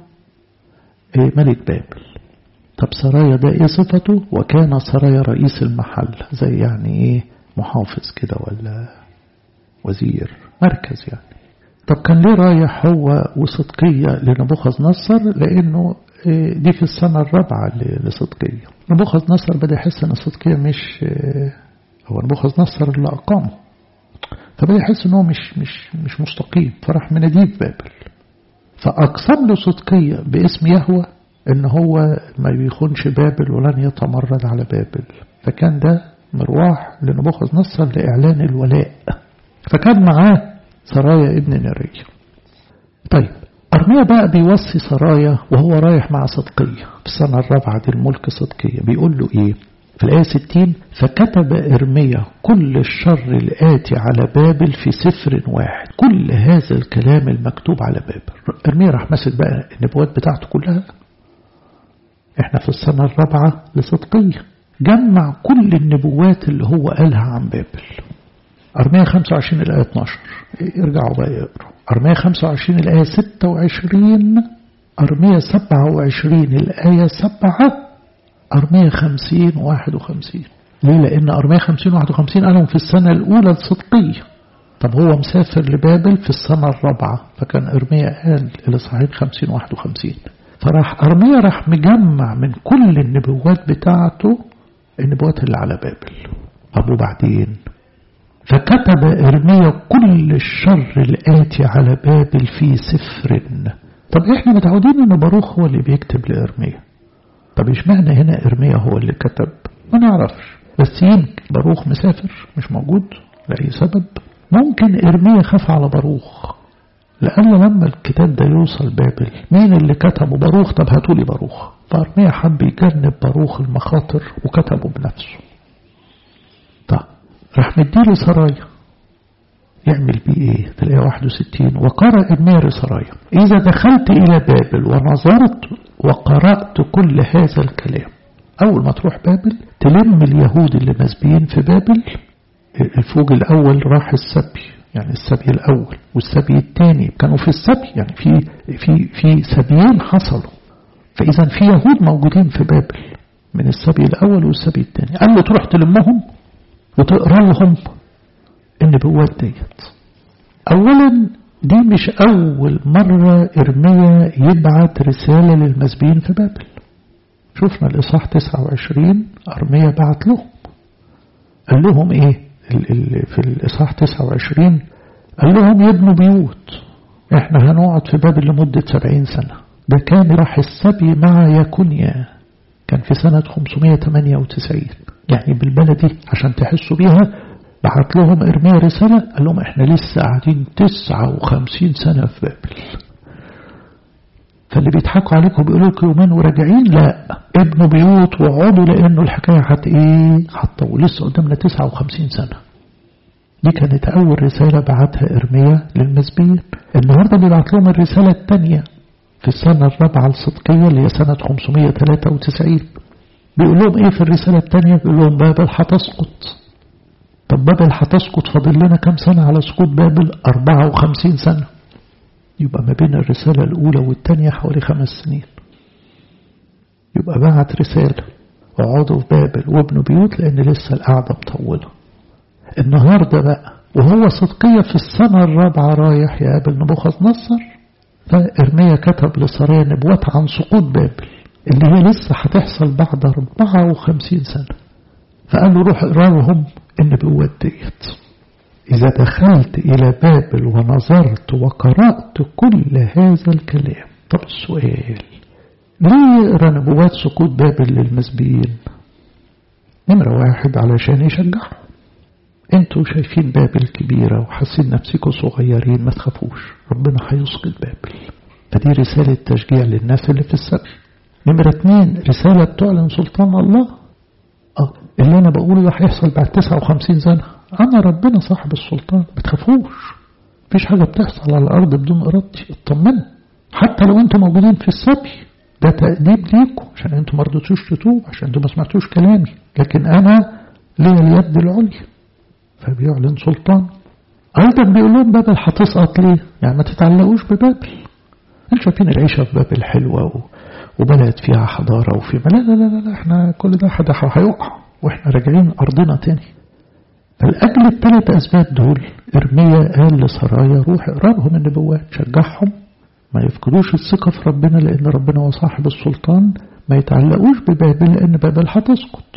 ملك بابل طب سرايا ده ايه صفته وكان سرايا رئيس المحل زي يعني ايه محافظ كده ولا وزير مركز يعني طب كان ليه رايح هو وصدقية لنبوخذ نصر لانه دي في السنة الرابعة لصدقية نبوخذ نصر بدأ يحس ان صدقية مش هو نبوخذ نصر اللي أقامه فبدأ يحس ان هو مش مش مش مستقيم فراح مناديه في بابل فأقسم له صدقية باسم يهوى ان هو ما بيخونش بابل ولن يتمرد على بابل فكان ده مرواح لنبوخذ نصر لإعلان الولاء فكان معاه سرايا ابن نرية طيب أرميا بقى بيوصي سرايا وهو رايح مع صدقية في السنة الرابعة دي الملك صدقية بيقول له إيه في الآية 60 فكتب إرميا كل الشر الآتي على بابل في سفر واحد كل هذا الكلام المكتوب على بابل إرميا راح ماسك بقى النبوات بتاعته كلها احنا في السنة الرابعة لصدقية جمع كل النبوات اللي هو قالها عن بابل أرمية 25 الآية 12 ارجعوا بقى يقروا أرمية 25 الآية 26 أرمية 27 الآية 7 أرمية 50 51 ليه لأن أرمية 50 51 قالهم في السنة الأولى الصدقية طب هو مسافر لبابل في السنة الرابعة فكان أرمية قال الإصحاحين 50 51 فراح أرمية راح مجمع من كل النبوات بتاعته النبوات اللي على بابل طب وبعدين فكتب إرميا كل الشر الآتي على بابل في سفر طب إحنا متعودين إن باروخ هو اللي بيكتب لإرميا طب إشمعنى هنا إرميا هو اللي كتب ما نعرفش بس يمكن باروخ مسافر مش موجود لأي سبب ممكن إرميا خاف على باروخ لأن لما الكتاب ده يوصل بابل مين اللي كتبه باروخ طب هاتولي باروخ فأرميا حب يجنب باروخ المخاطر وكتبه بنفسه طب راح مديله سرايا يعمل بيه ايه في الآية 61 وقرأ إرميا سرايا إذا دخلت إلى بابل ونظرت وقرأت كل هذا الكلام أول ما تروح بابل تلم اليهود اللي مسبيين في بابل الفوج الأول راح السبي يعني السبي الأول والسبي الثاني كانوا في السبي يعني في في في سبيين حصلوا فإذا في يهود موجودين في بابل من السبي الأول والسبي الثاني قال له تروح تلمهم وتقرا لهم النبوات ديت أولا دي مش أول مرة إرميا يبعت رسالة للمسبيين في بابل شفنا الإصحاح 29 أرميا بعت لهم قال لهم إيه في الإصحاح 29 قال لهم يبنوا بيوت احنا هنقعد في بابل لمدة سبعين سنة ده كان راح السبي مع يكونيا كان في سنة 598 يعني بالبلدي عشان تحسوا بيها بعت لهم إرميا رسالة قال لهم احنا لسه قاعدين 59 سنة في بابل فاللي بيضحكوا عليكم بيقولوا لكم يومين وراجعين لا ابنوا بيوت وقعدوا لانه الحكايه هت ايه هتطول لسه قدامنا 59 سنه دي كانت اول رساله بعتها ارميا للمسبيين النهارده بيبعت لهم الرساله الثانيه في السنه الرابعه الصدقيه اللي هي سنه 593 بيقول لهم ايه في الرساله الثانيه بيقول لهم بابل هتسقط طب بابل هتسقط فاضل لنا كام سنه على سقوط بابل 54 سنه يبقى ما بين الرسالة الأولى والثانية حوالي خمس سنين يبقى بعت رسالة اقعدوا في بابل وابنوا بيوت لأن لسه القعدة مطولة النهاردة بقى وهو صدقية في السنة الرابعة رايح يقابل نبوخذ نصر فإرميا كتب لسرايا نبوات عن سقوط بابل اللي هي لسه هتحصل بعد 54 سنة فقال له روح اقرا لهم النبوات ديت إذا دخلت إلى بابل ونظرت وقرأت كل هذا الكلام طب السؤال ليه يقرأ نبوات سقوط بابل للمسبيين نمرة واحد علشان يشجعهم انتوا شايفين بابل كبيرة وحاسين نفسكم صغيرين ما تخافوش ربنا هيسقط بابل فدي رسالة تشجيع للناس اللي في السبي نمرة اتنين رسالة بتعلن سلطان الله اه اللي انا بقوله ده هيحصل بعد 59 سنة أنا ربنا صاحب السلطان ما تخافوش مفيش حاجة بتحصل على الأرض بدون إرادتي اطمنوا حتى لو أنتم موجودين في السبي ده تأديب ليكم عشان أنتم ما رضيتوش تتوب عشان أنتم ما سمعتوش كلامي لكن أنا ليا اليد العليا فبيعلن سلطان أيضا بيقول لهم بابل هتسقط ليه؟ يعني ما تتعلقوش ببابل انتوا شايفين العيشة في بابل حلوة و... وبلد فيها حضارة وفي لا لا لا لا احنا كل ده هيقع واحنا راجعين أرضنا تاني فلأجل الثلاث أسباب دول إرميا قال لسرايا روح اقرا لهم النبوات شجعهم ما يفقدوش الثقة في ربنا لأن ربنا هو صاحب السلطان ما يتعلقوش ببابل لأن بابل هتسقط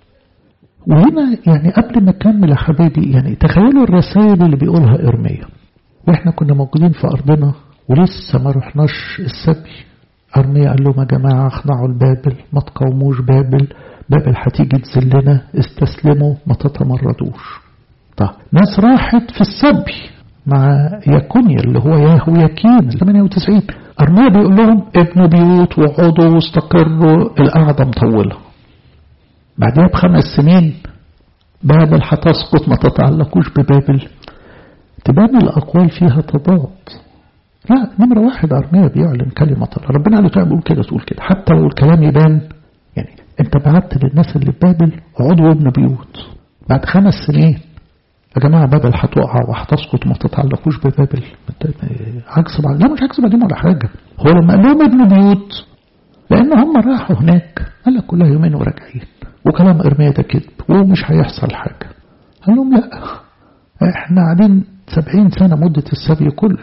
وهنا يعني قبل ما أكمل يا حبايبي يعني تخيلوا الرسائل اللي بيقولها إرميا وإحنا كنا موجودين في أرضنا ولسه ما رحناش السبي أرميا قال لهم يا جماعة اخضعوا لبابل ما تقاوموش بابل بابل هتيجي تذلنا استسلموا ما تتمردوش طيب ناس راحت في السبي مع يكونيا اللي هو ياهو يكين 98 أرميا بيقول لهم ابنوا بيوت وقعدوا واستقروا القعدة مطولة بعدها بخمس سنين بابل هتسقط ما تتعلقوش ببابل تبان الأقوال فيها تضاد لا نمرة واحد أرميا بيعلن كلمة الله ربنا قال له بيقول كده تقول كده حتى لو الكلام يبان يعني انت بعت للناس اللي في بابل اقعدوا وابنوا بيوت بعد خمس سنين يا جماعة بابل هتقع وهتسقط وما تتعلقوش ببابل عكس بعض لا مش عكس بعضهم ولا حاجة هو لما قال لهم ابنوا بيوت لأن هم راحوا هناك قال لك كلها يومين وراجعين وكلام إرميا ده كذب ومش هيحصل حاجة قال لهم لا احنا قاعدين سبعين سنة مدة السبي كله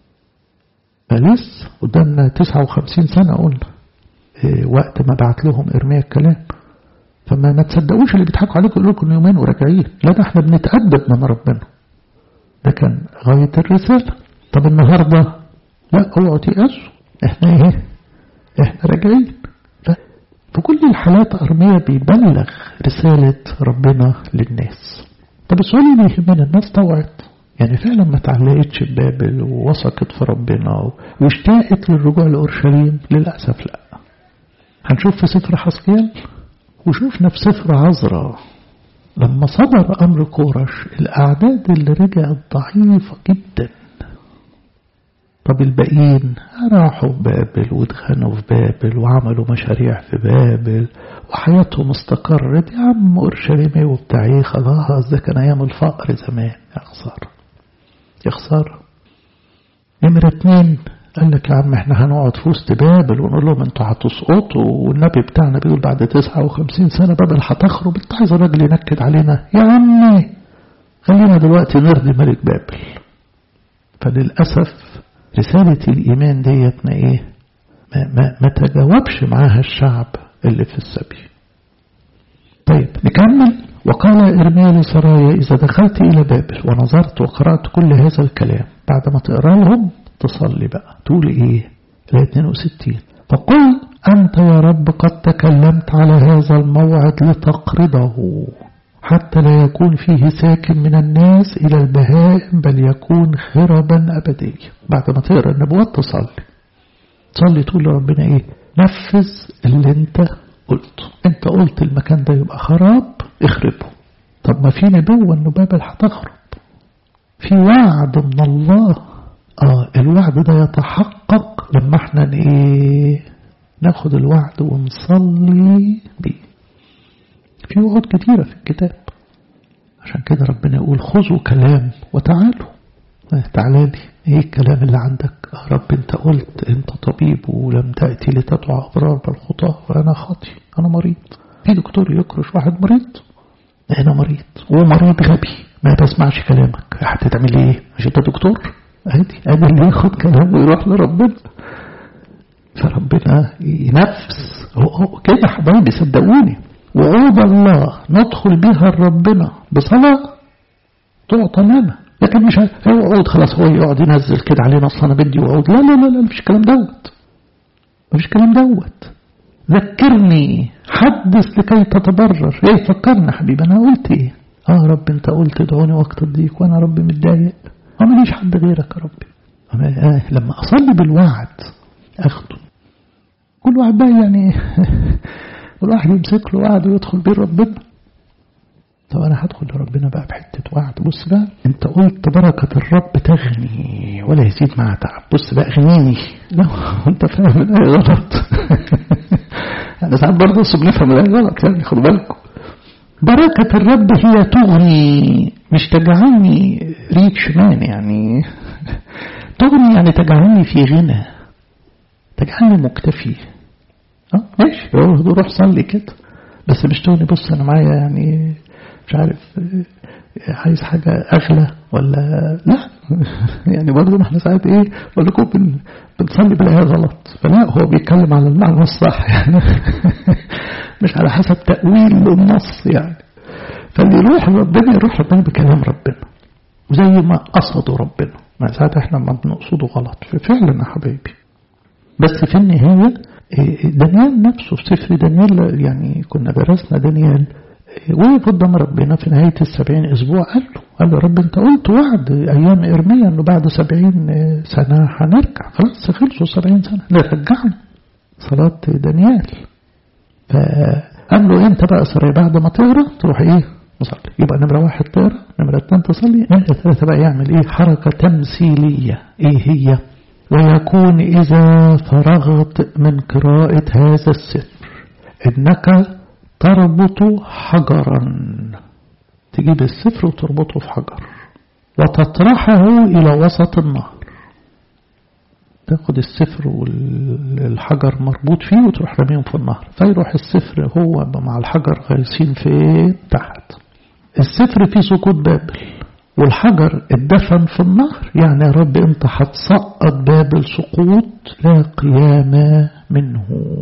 فلسه قدامنا تسعة وخمسين سنة قلنا إيه وقت ما بعت لهم إرميا الكلام فما ما تصدقوش اللي بيضحكوا عليكم يقولوا لكم يومين وراجعين لا ده احنا بنتأدب من ربنا ده كان غاية الرسالة طب النهاردة لا اوعوا تيأسوا احنا ايه احنا راجعين في كل الحالات أرميا بيبلغ رسالة ربنا للناس طب السؤال اللي يهمنا الناس طوعت يعني فعلا ما تعلقتش ببابل ووثقت في ربنا واشتاقت للرجوع لأورشليم للأسف لا هنشوف في سفر حسكيال وشوفنا في سفر عزرا لما صدر أمر كورش الأعداد اللي رجعت ضعيفة جدا طب الباقيين راحوا في بابل واتخانوا في بابل وعملوا مشاريع في بابل وحياتهم استقرت يا عم أورشليمي وبتاع ايه خلاص ده كان أيام الفقر زمان يا خسارة يا خسارة نمرة اتنين قال لك يا عم احنا هنقعد في وسط بابل ونقول لهم انتوا هتسقطوا والنبي بتاعنا بيقول بعد 59 سنة بابل هتخرب انت عايز الراجل ينكد علينا يا عمي خلينا دلوقتي نرضي ملك بابل فللأسف رسالة الإيمان ديت ما إيه ما, ما, ما تجاوبش معاها الشعب اللي في السبي طيب نكمل وقال إرميا لسرايا إذا دخلت إلى بابل ونظرت وقرأت كل هذا الكلام بعد ما تقرأ لهم تصلي بقى تقول إيه لا 62 فقل أنت يا رب قد تكلمت على هذا الموعد لتقرضه حتى لا يكون فيه ساكن من الناس إلى البهائم بل يكون خربا أبديا بعد ما تقرأ النبوات تصلي تصلي تقول لربنا إيه نفذ اللي انت قلته انت قلت المكان ده يبقى خراب اخربه طب ما في نبوة انه بابل هتخرب في وعد من الله اه الوعد ده يتحقق لما احنا ايه ناخد الوعد ونصلي بيه في وعود كتيرة في الكتاب عشان كده ربنا يقول خذوا كلام وتعالوا تعالى لي ايه الكلام اللي عندك يا رب انت قلت انت طبيب ولم تأتي لتدعو أبرار بالخطاة وأنا خاطي أنا مريض في دكتور يكرش واحد مريض أنا مريض ومريض غبي ما بسمعش كلامك هتتعمل ايه مش انت دكتور عادي ادي اللي ياخد كلام ويروح لربنا فربنا ينفس هو كده حبايبي صدقوني وعود الله ندخل بها لربنا بصلاة تعطى لنا لكن مش هو وعود خلاص هو يقعد ينزل كده علينا اصل انا بدي وعود لا لا لا لا مفيش كلام دوت مفيش كلام دوت ذكرني حدث لكي تتبرر ايه فكرنا حبيبي انا قلت ايه اه رب انت قلت ادعوني وقت الضيق وانا ربي متضايق ما ماليش حد غيرك يا ربي آه لما اصلي بالوعد اخده كل واحد بقى يعني كل واحد يمسك له وعد ويدخل بيه ربنا طب انا هدخل لربنا بقى بحته وعد بص بقى انت قلت بركه الرب تغني ولا يزيد معها تعب بص بقى غنيني لا انت فاهم الايه غلط انا ساعات برضه بنفهم الايه غلط يعني خدوا بالكم بركة الرب هي تغني مش تجعلني ريك شمان يعني تغني يعني تجعلني في غنى تجعلني مكتفي اه ماشي روح صلي كده بس مش تغني بص انا معايا يعني مش عارف عايز حاجة أغلى ولا لا يعني برضه ما احنا ساعات ايه بقول لكم بن بنصلي بالآية غلط فلا هو بيتكلم على المعنى الصح يعني مش على حسب تأويل للنص يعني فاللي يروح لربنا يروح ربنا بكلام ربنا وزي ما قصدوا ربنا ما ساعات احنا ما بنقصده غلط فعلا يا حبايبي بس في النهاية دانيال نفسه في سفر دانيال يعني كنا درسنا دانيال وقف قدام ربنا في نهاية السبعين أسبوع قال له قال له رب أنت قلت وعد أيام إرميا أنه بعد سبعين سنة هنرجع خلاص خلصوا سبعين سنة نرجعنا صلاة دانيال فقال له أنت بقى سري بعد ما تقرأ تروح إيه نصلي يبقى نمرة واحد تقرأ نمرة اثنين تصلي نمرة ثلاثة بقى يعمل إيه حركة تمثيلية إيه هي ويكون إذا فرغت من قراءة هذا السفر إنك تربط حجرا تجيب السفر وتربطه في حجر وتطرحه إلى وسط النهر تاخد السفر والحجر مربوط فيه وتروح رميهم في النهر فيروح السفر هو مع الحجر غالسين فين تحت السفر فيه سقوط بابل والحجر اتدفن في النهر يعني يا رب انت هتسقط بابل سقوط لا قيام منه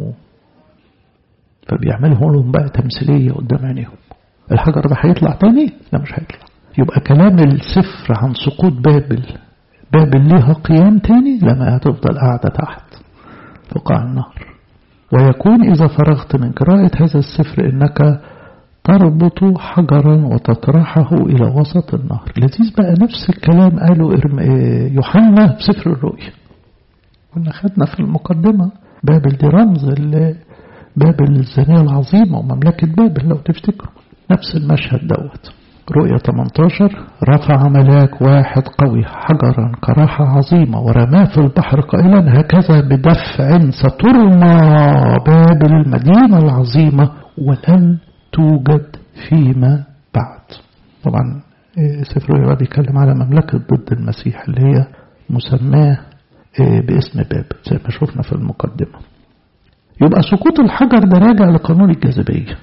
فبيعملوا لهم بقى تمثيلية قدام عينيهم الحجر ده هيطلع تاني لا مش هيطلع يبقى كلام السفر عن سقوط بابل بابل ليها قيام تاني لما هتفضل قاعدة تحت في قاع النهر ويكون إذا فرغت من قراءة هذا السفر إنك تربط حجرا وتطرحه إلى وسط النهر لذيذ بقى نفس الكلام قاله يوحنا في سفر الرؤيا كنا خدنا في المقدمة بابل دي رمز بابل الزانية العظيمة ومملكة بابل لو تفتكروا نفس المشهد دوت رؤية 18 رفع ملاك واحد قوي حجرا كراحة عظيمة ورماه في البحر قائلا هكذا بدفع سترمى بابل المدينة العظيمة ولن توجد فيما بعد طبعا سفر الرؤيا بيتكلم على مملكة ضد المسيح اللي هي مسماه باسم بابل زي ما شفنا في المقدمة يبقى سقوط الحجر ده راجع لقانون الجاذبية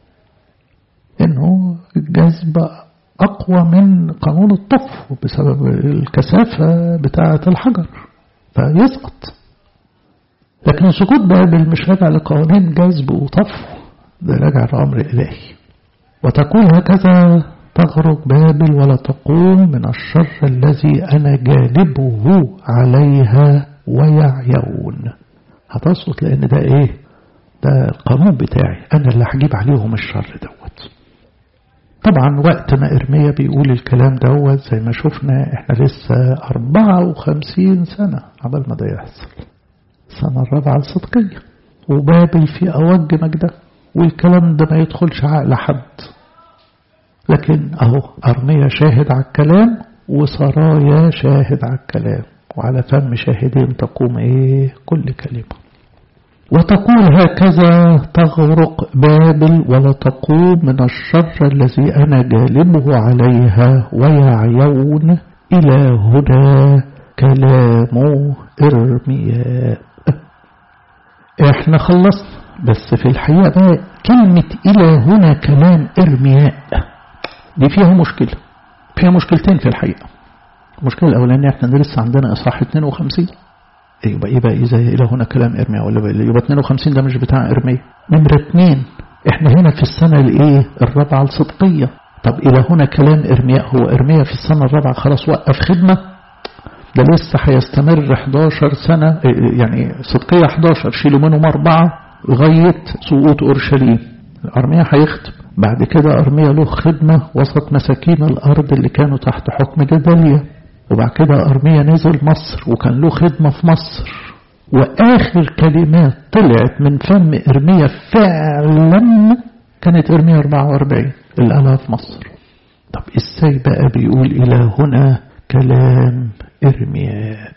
انه الجذب اقوى من قانون الطفو بسبب الكثافة بتاعة الحجر فيسقط لكن سقوط بابل مش راجع لقوانين جذب وطفو ده راجع لأمر إلهي وتقول هكذا تغرق بابل ولا تقوم من الشر الذي أنا جالبه عليها ويعيون هتسقط لأن ده إيه ده القانون بتاعي أنا اللي هجيب عليهم الشر دوت طبعا وقت ما إرميا بيقول الكلام دوت زي ما شفنا احنا لسه 54 سنة عبال ما ده يحصل السنة الرابعة الصدقية وبابل في أوج مجده والكلام ده ما يدخلش عقل حد لكن أهو أرميا شاهد على الكلام وسرايا شاهد على الكلام وعلى فم شاهدين تقوم إيه كل كلمة وتقول هكذا تغرق بابل ولا تقوم من الشر الذي أنا جالبه عليها ويعيون إلى هنا كلام إرمياء احنا خلصنا بس في الحقيقة بقى كلمة إلى هنا كلام إرمياء دي فيها مشكلة فيها مشكلتين في الحقيقة المشكلة الأولانية احنا لسه عندنا إصحاح 52 يبقى ايه بقى إذا إلى هنا كلام إرميا ولا يبقى 52 ده مش بتاع إرميا نمرة اتنين احنا هنا في السنة الايه الرابعة الصدقية طب إلى هنا كلام إرميا هو إرميا في السنة الرابعة خلاص وقف خدمة ده لسه هيستمر 11 سنة يعني صدقية 11 شيلوا منهم أربعة لغاية سقوط أورشليم أرميا هيختم بعد كده أرميا له خدمة وسط مساكين الأرض اللي كانوا تحت حكم جداليا وبعد كده أرميا نزل مصر وكان له خدمة في مصر وآخر كلمات طلعت من فم إرميا فعلا كانت إرميا 44 اللي قالها في مصر طب إزاي بقى بيقول إلى هنا كلام إرمياء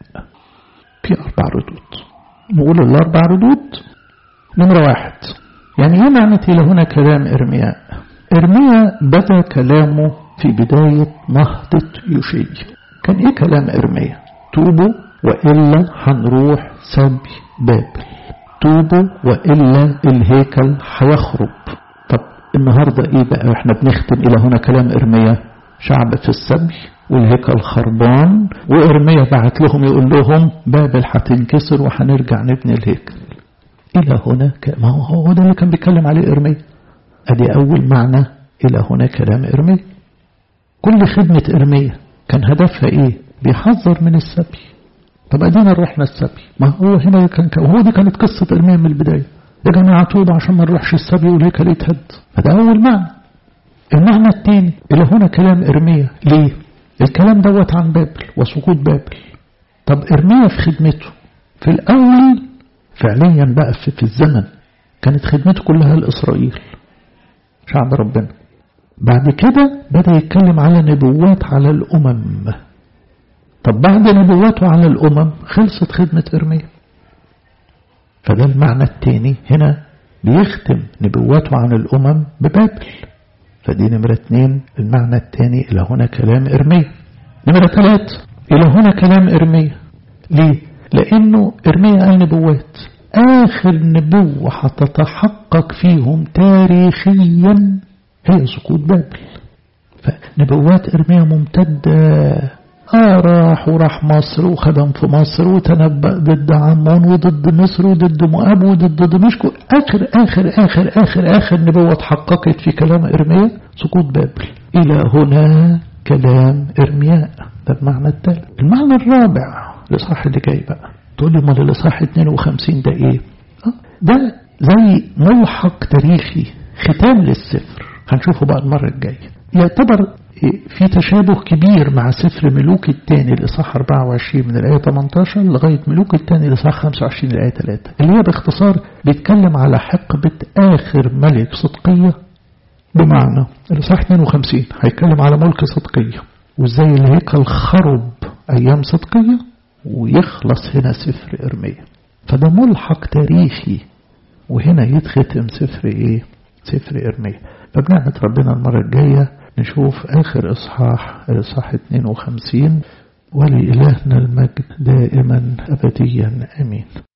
في أربع ردود نقول الأربع ردود نمرة واحد يعني إيه معنى إلى هنا كلام إرمياء إرمياء بدأ كلامه في بداية نهضة يوشي كان إيه كلام إرمياء توبوا وإلا هنروح سبي بابل توبوا وإلا الهيكل هيخرب طب النهاردة إيه بقى إحنا بنختم إلى هنا كلام إرمياء شعب في السبي والهيكل خربان وإرميا بعت لهم يقول لهم بابل هتنكسر وهنرجع نبني الهيكل إلى هنا ما هو هو ده اللي كان بيتكلم عليه إرميا أدي أول معنى إلى هنا كلام إرميا كل خدمة إرميا كان هدفها إيه بيحذر من السبي طب أدينا رحنا السبي ما هو هنا كان هو دي كانت قصة إرميا من البداية يا جماعة توبوا عشان ما نروحش السبي والهيكل يتهد فده أول معنى المعنى الثاني اللي هنا كلام إرميا ليه الكلام دوت عن بابل وسقوط بابل طب إرميا في خدمته في الأول فعليا بقى في, في الزمن كانت خدمته كلها لإسرائيل شعب ربنا بعد كده بدأ يتكلم على نبوات على الأمم طب بعد نبواته على الأمم خلصت خدمة إرميا فده المعنى الثاني هنا بيختم نبواته عن الأمم ببابل فدي نمرة اثنين المعنى الثاني إلى هنا كلام إرميا نمرة ثلاث إلى هنا كلام إرميا ليه؟ لأنه إرميا قال نبوات آخر نبوة هتتحقق فيهم تاريخيا هي سقوط بابل فنبوات إرميا ممتدة آه راح وراح مصر وخدم في مصر وتنبأ ضد عمون وضد مصر وضد مؤاب وضد دمشق آخر آخر آخر آخر آخر نبوة اتحققت في كلام إرميا سقوط بابل إلى هنا كلام إرمياء ده المعنى الثالث المعنى الرابع الإصحاح اللي جاي بقى تقول لي امال الإصحاح 52 ده إيه؟ ده زي ملحق تاريخي ختام للسفر هنشوفه بقى المرة الجاية يعتبر في تشابه كبير مع سفر ملوك الثاني الإصحاح 24 من الآية 18 لغاية ملوك الثاني الإصحاح 25 الآية 3 اللي هي باختصار بيتكلم على حقبة آخر ملك صدقية بمعنى الإصحاح 52 هيتكلم على ملك صدقية وإزاي الهيكل خرب أيام صدقية ويخلص هنا سفر إرميا فده ملحق تاريخي وهنا يتختم سفر إيه؟ سفر إرميا فبنعمة ربنا المرة الجاية نشوف آخر إصحاح الإصحاح 52 ولإلهنا المجد دائما أبديا أمين